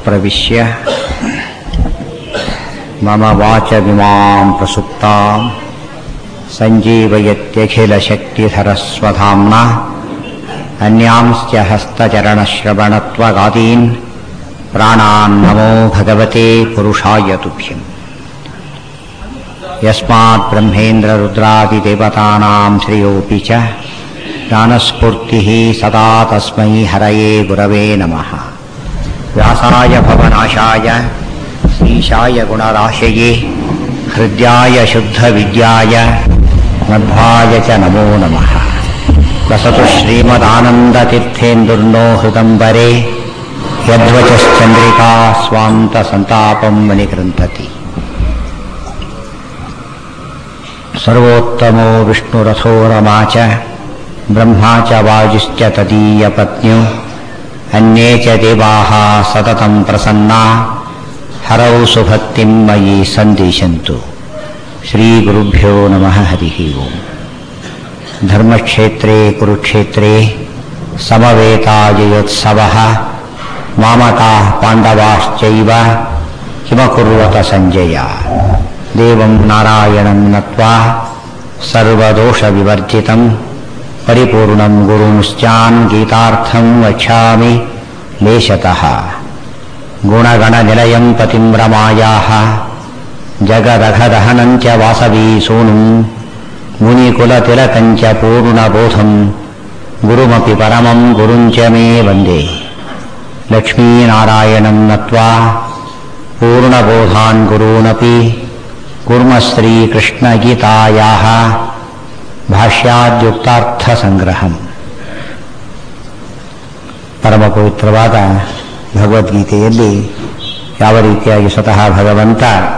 प्रविश्य मम वाचमिमां प्रसुप्तां सञ्जीवयत्यखिलशक्तिधरस्वधाम्ना अन्यांश्च हस्तचरणश्रवणत्वगादीन् प्राणान्नमो भगवते पुरुषाय तुभ्यम् यस्मात् ब्रह्मेन्द्ररुद्रादिदेवतानां श्रेयोऽपि च ज्ञानस्फूर्तिः सदा तस्मै हरये गुरवे नमः व्यासाय भवनाशाय ईशाय गुणराशये हृद्याय शुद्धविद्याय मध्वाय च नमो नमः वसतु श्रीमदानन्दतीर्थेन्दुर्नो हृदम्बरे यद्वचश्चन्द्रिका स्वान्तसन्तापं मणिकृन्तति सर्वोत्तमो विष्णुरथो रमा च ब्रह्मा च वायुश्च तदीयपत्न्यौ अन्ये च देवाः सततं प्रसन्ना हरौ सुभक्तिं मयि सन्दिशन्तु श्रीगुरुभ्यो नमः हरिः ओम् धर्मक्षेत्रे कुरुक्षेत्रे समवेताजयोत्सवः मामकाः पाण्डवाश्चैव किमकुर्वत सञ्जय देवं नारायणं नत्वा सर्वदोषविवर्जितं परिपूर्णं गुरुंश्चान् गीतार्थं वक्ष्यामि लेशतः गुणगणनिलयं पतिं रमायाः जगदघदहनं च वासवी सूनुं मुनिकुलतिलकं च पूर्णबोधं गुरुमपि परमं गुरुं च मे वन्दे लक्ष्मीनारायणं नत्वा पूर्णबोधान् गुरूनपि कुर्म श्रीकृष्णगीतायाः ಭಾಷ್ಯಾದ್ಯುಕ್ತಾರ್ಥಸಂಗ್ರಹಂ ಪರಮ ಪವಿತ್ರವಾದ ಭಗವದ್ಗೀತೆಯಲ್ಲಿ ಯಾವ ರೀತಿಯಾಗಿ ಸ್ವತಃ ಭಗವಂತ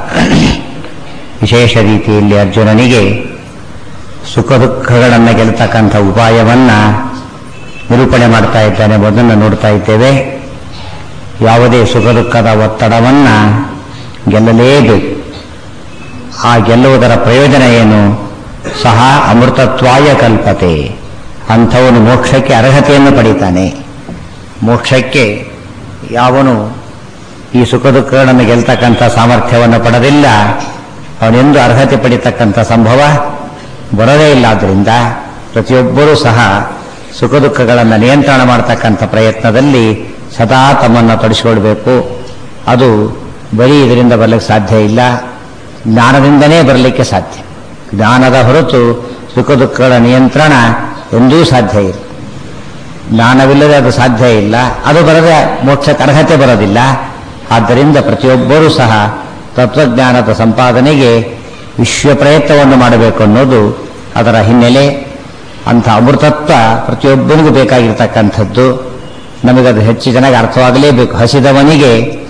ವಿಶೇಷ ರೀತಿಯಲ್ಲಿ ಅರ್ಜುನನಿಗೆ ಸುಖ ದುಃಖಗಳನ್ನು ಗೆಲ್ತಕ್ಕಂಥ ಉಪಾಯವನ್ನು ನಿರೂಪಣೆ ಮಾಡ್ತಾ ಇದ್ದಾನೆ ಮೊದಲನ್ನು ನೋಡ್ತಾ ಇದ್ದೇವೆ ಯಾವುದೇ ಸುಖ ದುಃಖದ ಒತ್ತಡವನ್ನು ಗೆಲ್ಲಲೇಬೇಕು ಆ ಗೆಲ್ಲುವುದರ ಪ್ರಯೋಜನ ಏನು ಸಹ ಅಮೃತತ್ವಾಯ ಕಲ್ಪತೆ ಅಂಥವನು ಮೋಕ್ಷಕ್ಕೆ ಅರ್ಹತೆಯನ್ನು ಪಡೀತಾನೆ ಮೋಕ್ಷಕ್ಕೆ ಯಾವನು ಈ ಸುಖ ದುಃಖಗಳನ್ನು ಗೆಲ್ತಕ್ಕಂಥ ಸಾಮರ್ಥ್ಯವನ್ನು ಪಡೆದಿಲ್ಲ ಅವನೆಂದು ಅರ್ಹತೆ ಪಡಿತಕ್ಕಂಥ ಸಂಭವ ಬರೋದೇ ಇಲ್ಲ ಆದ್ದರಿಂದ ಪ್ರತಿಯೊಬ್ಬರೂ ಸಹ ಸುಖ ದುಃಖಗಳನ್ನು ನಿಯಂತ್ರಣ ಮಾಡತಕ್ಕಂಥ ಪ್ರಯತ್ನದಲ್ಲಿ ಸದಾ ತಮ್ಮನ್ನು ತೊಡಗಿಸಿಕೊಳ್ಬೇಕು ಅದು ಬರೀ ಇದರಿಂದ ಬರಲಿಕ್ಕೆ ಸಾಧ್ಯ ಇಲ್ಲ ಜ್ಞಾನದಿಂದನೇ ಬರಲಿಕ್ಕೆ ಸಾಧ್ಯ ಜ್ಞಾನದ ಹೊರತು ಸುಖ ದುಃಖಗಳ ನಿಯಂತ್ರಣ ಎಂದೂ ಸಾಧ್ಯ ಇಲ್ಲ ಜ್ಞಾನವಿಲ್ಲದೆ ಅದು ಸಾಧ್ಯ ಇಲ್ಲ ಅದು ಬರದೆ ಮೋಕ್ಷಕ್ಕೆ ಅರ್ಹತೆ ಬರೋದಿಲ್ಲ ಆದ್ದರಿಂದ ಪ್ರತಿಯೊಬ್ಬರೂ ಸಹ ತತ್ವಜ್ಞಾನದ ಸಂಪಾದನೆಗೆ ವಿಶ್ವ ಪ್ರಯತ್ನವನ್ನು ಮಾಡಬೇಕು ಅನ್ನೋದು ಅದರ ಹಿನ್ನೆಲೆ ಅಂಥ ಅಮೃತತ್ವ ಪ್ರತಿಯೊಬ್ಬನಿಗೂ ಬೇಕಾಗಿರ್ತಕ್ಕಂಥದ್ದು ನಮಗದು ಹೆಚ್ಚು ಚೆನ್ನಾಗಿ ಅರ್ಥವಾಗಲೇಬೇಕು ಹಸಿದವನಿಗೆ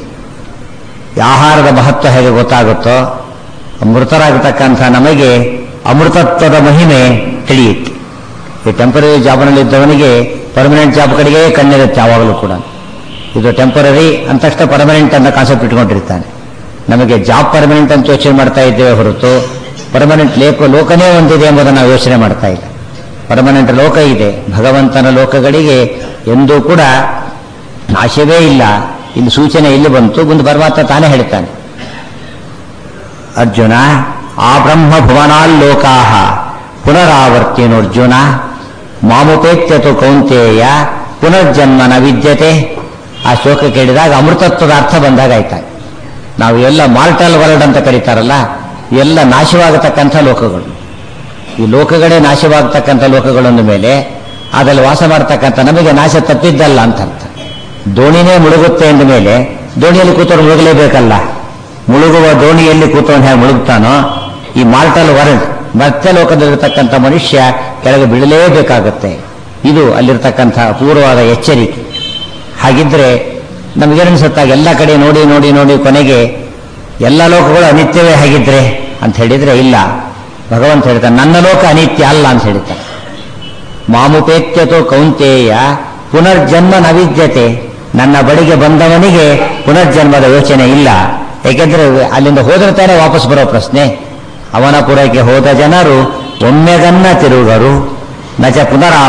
ಆಹಾರದ ಮಹತ್ವ ಹೇಗೆ ಗೊತ್ತಾಗುತ್ತೋ ಮೃತರಾಗತಕ್ಕಂಥ ನಮಗೆ ಅಮೃತತ್ವದ ಮಹಿಮೆ ತಿಳಿಯುತ್ತೆ ಈ ಟೆಂಪರರಿ ಜಾಬ್ನಲ್ಲಿದ್ದವನಿಗೆ ಪರ್ಮನೆಂಟ್ ಜಾಬ್ ಕಡೆಗೆ ಕಣ್ಣಿರುತ್ತೆ ಯಾವಾಗಲೂ ಕೂಡ ಇದು ಟೆಂಪರರಿ ಅಂತ ತಕ್ಷಣ ಪರ್ಮನೆಂಟ್ ಅಂತ ಕಾನ್ಸೆಪ್ಟ್ ಇಟ್ಕೊಂಡಿರ್ತಾನೆ ನಮಗೆ ಜಾಬ್ ಪರ್ಮನೆಂಟ್ ಅಂತ ಯೋಚನೆ ಮಾಡ್ತಾ ಇದ್ದೇವೆ ಹೊರತು ಪರ್ಮನೆಂಟ್ ಲೇಖ ಲೋಕನೇ ಒಂದಿದೆ ಎಂಬುದನ್ನು ನಾವು ಯೋಚನೆ ಮಾಡ್ತಾ ಇಲ್ಲ ಪರ್ಮನೆಂಟ್ ಲೋಕ ಇದೆ ಭಗವಂತನ ಲೋಕಗಳಿಗೆ ಎಂದೂ ಕೂಡ ನಾಶವೇ ಇಲ್ಲ ಇಲ್ಲಿ ಸೂಚನೆ ಇಲ್ಲಿ ಬಂತು ಮುಂದೆ ಪರಮಾತ್ಮ ತಾನೇ ಹೇಳ್ತಾನೆ ಅರ್ಜುನ ಆ ಬ್ರಹ್ಮ ಭುವನಾಲ್ಲೋಕಾ ಪುನರಾವರ್ತಿನೋರ್ಜುನ ಮಾಮುಪೇತ್ಯತು ಕೌಂತೇಯ ಪುನರ್ಜನ್ಮ ನ ವಿದ್ಯತೆ ಆ ಶ್ಲೋಕ ಕೇಳಿದಾಗ ಅಮೃತತ್ವದ ಅರ್ಥ ಬಂದಾಗ ಆಯ್ತಾಗ ನಾವು ಎಲ್ಲ ಮಾರ್ಟಲ್ ವರ್ಲ್ಡ್ ಅಂತ ಕರೀತಾರಲ್ಲ ಎಲ್ಲ ನಾಶವಾಗತಕ್ಕಂಥ ಲೋಕಗಳು ಈ ಲೋಕಗಳೇ ನಾಶವಾಗತಕ್ಕಂಥ ಲೋಕಗಳೊಂದ ಮೇಲೆ ಅದರಲ್ಲಿ ವಾಸ ಮಾಡತಕ್ಕಂಥ ನಮಗೆ ನಾಶ ತಪ್ಪಿದ್ದಲ್ಲ ಅಂತ ಅರ್ಥ ದೋಣಿನೇ ಮುಳುಗುತ್ತೆ ಎಂದ ಮೇಲೆ ದೋಣಿಯಲ್ಲಿ ಕೂತವ್ರು ಮುಳುಗಲೇಬೇಕಲ್ಲ ಮುಳುಗುವ ದೋಣಿಯಲ್ಲಿ ಕೂತವನು ಹೇಗೆ ಮುಳುಗ್ತಾನೋ ಈ ಮಾರ್ಟಲ್ ವರ್ಲ್ಡ್ ಮತ್ತೆ ಲೋಕದಲ್ಲಿರ್ತಕ್ಕಂಥ ಮನುಷ್ಯ ಕೆಳಗೆ ಬೀಳಲೇಬೇಕಾಗುತ್ತೆ ಇದು ಅಲ್ಲಿರ್ತಕ್ಕಂಥ ಪೂರ್ವವಾದ ಎಚ್ಚರಿಕೆ ಹಾಗಿದ್ರೆ ನಮಗೇನಿಸುತ್ತಾಗ ಎಲ್ಲ ಕಡೆ ನೋಡಿ ನೋಡಿ ನೋಡಿ ಕೊನೆಗೆ ಎಲ್ಲ ಲೋಕಗಳು ಅನಿತ್ಯವೇ ಹಾಗಿದ್ರೆ ಅಂತ ಹೇಳಿದ್ರೆ ಇಲ್ಲ ಭಗವಂತ ಹೇಳ್ತಾನೆ ನನ್ನ ಲೋಕ ಅನಿತ್ಯ ಅಲ್ಲ ಅಂತ ಹೇಳ್ತಾನೆ ಮಾಮುಪೇತ್ಯತೋ ಕೌಂತೇಯ ಪುನರ್ಜನ್ಮ ನವಿದ್ಯತೆ ನನ್ನ ಬಳಿಗೆ ಬಂದವನಿಗೆ ಪುನರ್ಜನ್ಮದ ಯೋಚನೆ ಇಲ್ಲ ಏಕೆಂದ್ರೆ ಅಲ್ಲಿಂದ ಹೋದ್ರೆ ತಾನೇ ವಾಪಸ್ ಬರೋ ಪ್ರಶ್ನೆ ಅವನ ಪುರಕ್ಕೆ ಹೋದ ಜನರು ಒಮ್ಮೆಗನ್ನ ತಿರುಗರು ನಚ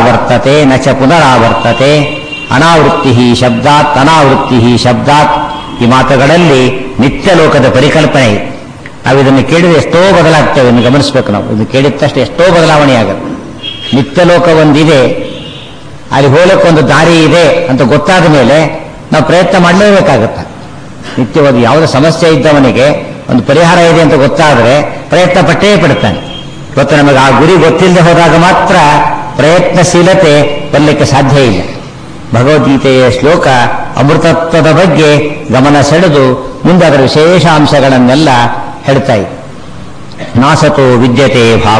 ಪುನರಾವರ್ತತೆ ನಚ ಪುನರಾವರ್ತತೆ ಅನಾವೃತ್ತಿ ಶಬ್ದಾತ್ ಅನಾವೃತ್ತಿ ಶಬ್ದಾತ್ ಈ ಮಾತುಗಳಲ್ಲಿ ನಿತ್ಯ ಲೋಕದ ಪರಿಕಲ್ಪನೆ ಇದೆ ನಾವು ಇದನ್ನು ಕೇಳಿದ್ರೆ ಎಷ್ಟೋ ಬದಲಾಗ್ತೇವೆ ಎಂದು ಗಮನಿಸಬೇಕು ನಾವು ಇದನ್ನು ಕೇಳಿದ ತಕ್ಷಣ ಎಷ್ಟೋ ಬದಲಾವಣೆ ಆಗುತ್ತೆ ನಿತ್ಯ ಲೋಕ ಒಂದಿದೆ ಅಲ್ಲಿ ಹೋಗಲಿಕ್ಕೆ ಒಂದು ದಾರಿ ಇದೆ ಅಂತ ಗೊತ್ತಾದ ಮೇಲೆ ನಾವು ಪ್ರಯತ್ನ ಮಾಡಲೇಬೇಕಾಗತ್ತೆ ನಿತ್ಯವಾದ ಯಾವುದೇ ಸಮಸ್ಯೆ ಇದ್ದವನಿಗೆ ಒಂದು ಪರಿಹಾರ ಇದೆ ಅಂತ ಗೊತ್ತಾದರೆ ಪ್ರಯತ್ನ ಪಟ್ಟೇ ಪಡ್ತಾನೆ ಇವತ್ತು ನಮಗೆ ಆ ಗುರಿ ಗೊತ್ತಿಲ್ಲದೆ ಹೋದಾಗ ಮಾತ್ರ ಪ್ರಯತ್ನಶೀಲತೆ ಬರಲಿಕ್ಕೆ ಸಾಧ್ಯ ಇಲ್ಲ ಭಗವದ್ಗೀತೆಯ ಶ್ಲೋಕ ಅಮೃತತ್ವದ ಬಗ್ಗೆ ಗಮನ ಸೆಳೆದು ಮುಂದೆ ಅದರ ವಿಶೇಷ ಅಂಶಗಳನ್ನೆಲ್ಲ ಹೇಳ್ತಾ ಇದೆ ನಾಸತೋ ವಿದ್ಯತೆ ಭಾವ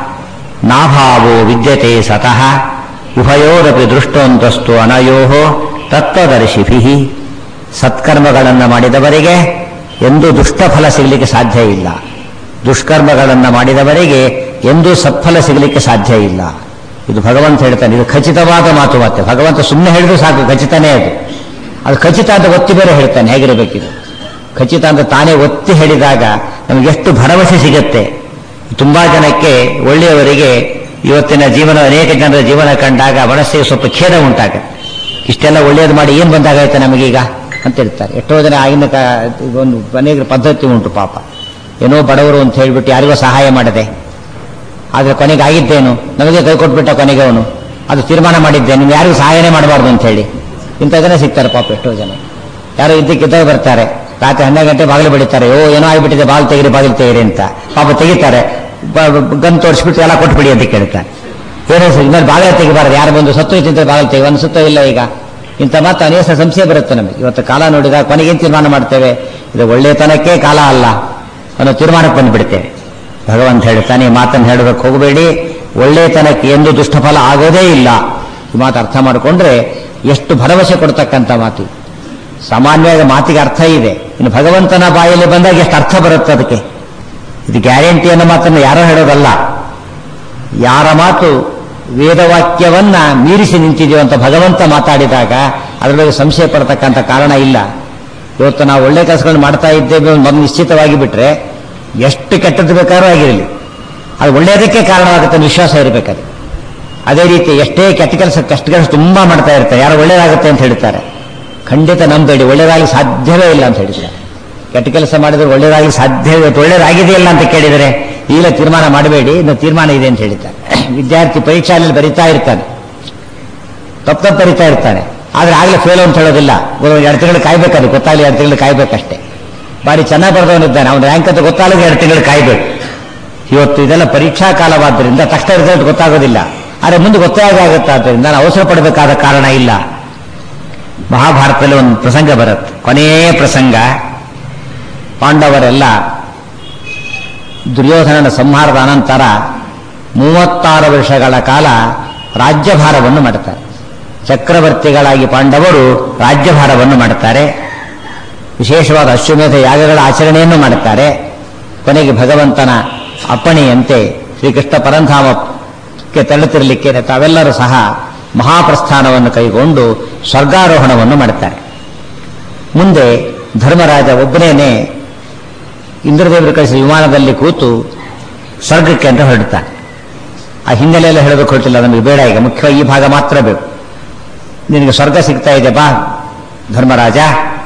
ನಾಭಾವೋ ವಿದ್ಯತೆ ಸತಃ ಉಭಯೋರಪಿ ದೃಷ್ಟೋಂತಸ್ತು ಅನಯೋ ತತ್ವದರ್ಶಿಭಿ ಸತ್ಕರ್ಮಗಳನ್ನು ಮಾಡಿದವರಿಗೆ ಎಂದೂ ದುಷ್ಟಫಲ ಸಿಗಲಿಕ್ಕೆ ಸಾಧ್ಯ ಇಲ್ಲ ದುಷ್ಕರ್ಮಗಳನ್ನು ಮಾಡಿದವರಿಗೆ ಎಂದೂ ಸತ್ಫಲ ಸಿಗಲಿಕ್ಕೆ ಸಾಧ್ಯ ಇಲ್ಲ ಇದು ಭಗವಂತ ಹೇಳ್ತಾನೆ ಇದು ಖಚಿತವಾದ ಮಾತು ಮತ್ತೆ ಭಗವಂತ ಸುಮ್ಮನೆ ಹೇಳಿದ್ರು ಸಾಕು ಖಚಿತನೇ ಅದು ಅದು ಖಚಿತ ಅಂತ ಒತ್ತಿ ಬೇರೆ ಹೇಳ್ತಾನೆ ಹೇಗಿರಬೇಕಿದು ಖಚಿತ ಅಂತ ತಾನೇ ಒತ್ತಿ ಹೇಳಿದಾಗ ನಮಗೆ ಎಷ್ಟು ಭರವಸೆ ಸಿಗುತ್ತೆ ತುಂಬಾ ಜನಕ್ಕೆ ಒಳ್ಳೆಯವರಿಗೆ ಇವತ್ತಿನ ಜೀವನ ಅನೇಕ ಜನರ ಜೀವನ ಕಂಡಾಗ ಮನಸ್ಸಿಗೆ ಸ್ವಲ್ಪ ಖೇದ ಉಂಟಾಗುತ್ತೆ ಇಷ್ಟೆಲ್ಲ ಒಳ್ಳೇದು ಮಾಡಿ ಏನು ಬಂದಾಗೈತೆ ನಮಗೀಗ ಅಂತ ಹೇಳ್ತಾರೆ ಎಷ್ಟೋ ಜನ ಆಗಿನ ಕಾ ಒಂದು ಅನೇಕ ಪದ್ಧತಿ ಉಂಟು ಪಾಪ ಏನೋ ಬಡವರು ಅಂತ ಹೇಳ್ಬಿಟ್ಟು ಯಾರಿಗೋ ಸಹಾಯ ಮಾಡದೆ ಆದರೆ ಕೊನೆಗೆ ಆಗಿದ್ದೇನು ನಮಗೆ ಕೈ ಕೊಟ್ಬಿಟ್ಟ ಕೊನೆಗೆ ಅವನು ಅದು ತೀರ್ಮಾನ ಮಾಡಿದ್ದೆ ನೀವು ಯಾರಿಗೂ ಸಹಾಯನೇ ಮಾಡಬಾರ್ದು ಅಂತ ಹೇಳಿ ಇಂಥ ಜನ ಸಿಗ್ತಾರೆ ಪಾಪ ಎಷ್ಟೋ ಜನ ಯಾರೋ ಇದ್ದಕ್ಕಿದ್ದಾಗ ಬರ್ತಾರೆ ರಾತ್ರಿ ಹನ್ನೆರಡು ಗಂಟೆ ಬಾಗಿಲು ಬಡಿತಾರೆ ಓ ಏನೋ ಆಗಿಬಿಟ್ಟಿದೆ ಬಾಗಿಲು ತೆಗಿರಿ ಬಾಗಿಲು ತೆಗಿರಿ ಅಂತ ಪಾಪ ತೆಗಿತಾರೆ ಗನ್ ತೋರಿಸ್ಬಿಟ್ಟು ಎಲ್ಲ ಕೊಟ್ಬಿಡಿ ಅಂತ ಕೇಳ್ತಾರೆ ಏನೋ ಸರ್ ಇನ್ಮೇಲೆ ಬಾಗಿಲು ತೆಗಿಬಾರ್ದು ಯಾರು ಬಂದು ಸತ್ತು ತಿಂತ ಬಾಗಿಲು ತೆಗಿ ಒಂದು ಸುತ್ತ ಇಲ್ಲ ಈಗ ಇಂಥ ಮಾತು ಅನೇಕ ಸಂಶಯ ಬರುತ್ತೆ ನಮಗೆ ಇವತ್ತು ಕಾಲ ನೋಡಿದಾಗ ಕೊನೆಗೇನು ತೀರ್ಮಾನ ಮಾಡ್ತೇವೆ ಇದು ಒಳ್ಳೆಯತನಕ್ಕೆ ಕಾಲ ಅಲ್ಲ ಅನ್ನೋ ತೀರ್ಮಾನಕ್ಕೆ ಬಂದುಬಿಡ್ತೇವೆ ಭಗವಂತ ಹೇಳ್ತಾನೆ ಈ ಮಾತನ್ನು ಹೇಳೋದಕ್ಕೆ ಹೋಗಬೇಡಿ ಒಳ್ಳೆಯತನಕ್ಕೆ ಎಂದು ದುಷ್ಟಫಲ ಆಗೋದೇ ಇಲ್ಲ ಈ ಮಾತು ಅರ್ಥ ಮಾಡಿಕೊಂಡ್ರೆ ಎಷ್ಟು ಭರವಸೆ ಕೊಡ್ತಕ್ಕಂಥ ಮಾತು ಸಾಮಾನ್ಯವಾಗಿ ಮಾತಿಗೆ ಅರ್ಥ ಇದೆ ಇನ್ನು ಭಗವಂತನ ಬಾಯಲ್ಲಿ ಬಂದಾಗ ಎಷ್ಟು ಅರ್ಥ ಬರುತ್ತೆ ಅದಕ್ಕೆ ಇದು ಗ್ಯಾರಂಟಿ ಅನ್ನೋ ಮಾತನ್ನು ಯಾರೋ ಹೇಳೋದಲ್ಲ ಯಾರ ಮಾತು ವೇದವಾಕ್ಯವನ್ನ ಮೀರಿಸಿ ನಿಂತಿದೆಯೋ ಅಂತ ಭಗವಂತ ಮಾತಾಡಿದಾಗ ಅದರೊಳಗೆ ಸಂಶಯ ಪಡ್ತಕ್ಕಂಥ ಕಾರಣ ಇಲ್ಲ ಇವತ್ತು ನಾವು ಒಳ್ಳೆ ಕೆಲಸಗಳನ್ನು ಮಾಡ್ತಾ ಇದ್ದೇವೆ ಮೊದಲು ನಿಶ್ಚಿತವಾಗಿ ಬಿಟ್ರೆ ಎಷ್ಟು ಕೆಟ್ಟದ್ದು ಬೇಕಾದ್ರೂ ಆಗಿರಲಿ ಅದು ಒಳ್ಳೆಯದಕ್ಕೆ ಕಾರಣವಾಗುತ್ತೆ ಅನ್ನೋ ವಿಶ್ವಾಸ ಇರಬೇಕಾದ್ರೆ ಅದೇ ರೀತಿ ಎಷ್ಟೇ ಕೆಟ್ಟ ಕೆಲಸ ಕಷ್ಟ ಕೆಲಸ ತುಂಬಾ ಮಾಡ್ತಾ ಇರ್ತಾರೆ ಯಾರು ಒಳ್ಳೇದಾಗುತ್ತೆ ಅಂತ ಹೇಳ್ತಾರೆ ಖಂಡಿತ ನಂಬೇಡಿ ಒಳ್ಳೇದಾಗಲಿ ಸಾಧ್ಯವೇ ಇಲ್ಲ ಅಂತ ಹೇಳಿದ್ದಾರೆ ಕೆಟ್ಟ ಕೆಲಸ ಮಾಡಿದ್ರೆ ಒಳ್ಳೇದಾಗಲಿ ಸಾಧ್ಯವೇ ಇವತ್ತು ಒಳ್ಳೇದಾಗಿದೆಯಲ್ಲ ಅಂತ ಕೇಳಿದರೆ ಈಗ ತೀರ್ಮಾನ ಮಾಡಬೇಡಿ ಇನ್ನು ತೀರ್ಮಾನ ಇದೆ ಅಂತ ಹೇಳಿದ್ದಾರೆ ವಿದ್ಯಾರ್ಥಿ ಪರೀಕ್ಷೆಯಲ್ಲಿ ಬರೀತಾ ಇರ್ತಾನೆ ತಪ್ಪು ತಪ್ಪು ಬರೀತಾ ಇರ್ತಾನೆ ಆದ್ರೆ ಆಗಲೇ ಫೇಲ್ ಅಂತ ಹೇಳೋದಿಲ್ಲ ಒಂದು ಎರಡು ತಿಂಗಳು ಕಾಯ್ಬೇಕಾದ್ರೆ ಗೊತ್ತಾಗಲಿ ಎರಡು ತಿಂಗಳು ಕಾಯ್ಬೇಕಷ್ಟೇ ಬಾರಿ ಚೆನ್ನಾಗಿ ಬರೆದವನಿದ್ದಾನೆ ಅವನ ರ್ಯಾಂಕ್ ಅಂತ ಗೊತ್ತಾಗಲಿ ಎರಡು ತಿಂಗಳು ಕಾಯ್ಬೇಕು ಇವತ್ತು ಇದೆಲ್ಲ ಪರೀಕ್ಷಾ ಕಾಲವಾದ್ದರಿಂದ ತಕ್ಷಣ ರಿಸಲ್ಟ್ ಗೊತ್ತಾಗೋದಿಲ್ಲ ಆದರೆ ಮುಂದೆ ಗೊತ್ತಾಗುತ್ತೆ ಆದ್ದರಿಂದ ನಾನು ಅವಸರ ಪಡಬೇಕಾದ ಕಾರಣ ಇಲ್ಲ ಮಹಾಭಾರತದಲ್ಲಿ ಒಂದು ಪ್ರಸಂಗ ಬರುತ್ತೆ ಕೊನೆಯ ಪ್ರಸಂಗ ಪಾಂಡವರೆಲ್ಲ ದುರ್ಯೋಧನನ ಸಂಹಾರದ ಅನಂತರ ಮೂವತ್ತಾರು ವರ್ಷಗಳ ಕಾಲ ರಾಜ್ಯಭಾರವನ್ನು ಮಾಡುತ್ತಾರೆ ಚಕ್ರವರ್ತಿಗಳಾಗಿ ಪಾಂಡವರು ರಾಜ್ಯಭಾರವನ್ನು ಮಾಡುತ್ತಾರೆ ವಿಶೇಷವಾದ ಅಶ್ವಮೇಧ ಯಾಗಗಳ ಆಚರಣೆಯನ್ನು ಮಾಡುತ್ತಾರೆ ಕೊನೆಗೆ ಭಗವಂತನ ಅಪ್ಪಣೆಯಂತೆ ಶ್ರೀಕೃಷ್ಣ ಪರಂಧಾಮಕ್ಕೆ ತೆರಳುತ್ತಿರಲಿಕ್ಕೆ ತಾವೆಲ್ಲರೂ ಸಹ ಮಹಾಪ್ರಸ್ಥಾನವನ್ನು ಕೈಗೊಂಡು ಸ್ವರ್ಗಾರೋಹಣವನ್ನು ಮಾಡುತ್ತಾರೆ ಮುಂದೆ ಧರ್ಮರಾಜ ಒಬ್ಬನೇನೆ ಇಂದ್ರದೇವರು ಕಳಿಸಿದ ವಿಮಾನದಲ್ಲಿ ಕೂತು ಸ್ವರ್ಗಕ್ಕೆ ಅಂತ ಹೊರಡ್ತಾನೆ ಆ ಹಿನ್ನೆಲೆಯಲ್ಲಿ ಹೇಳೋದಕ್ಕೆ ಹೊರಟಿಲ್ಲ ನಮಗೆ ಬೇಡ ಈಗ ಮುಖ್ಯವಾಗಿ ಈ ಭಾಗ ಮಾತ್ರ ಬೇಕು ನಿನಗೆ ಸ್ವರ್ಗ ಸಿಗ್ತಾ ಇದೆ ಬಾ ಧರ್ಮರಾಜ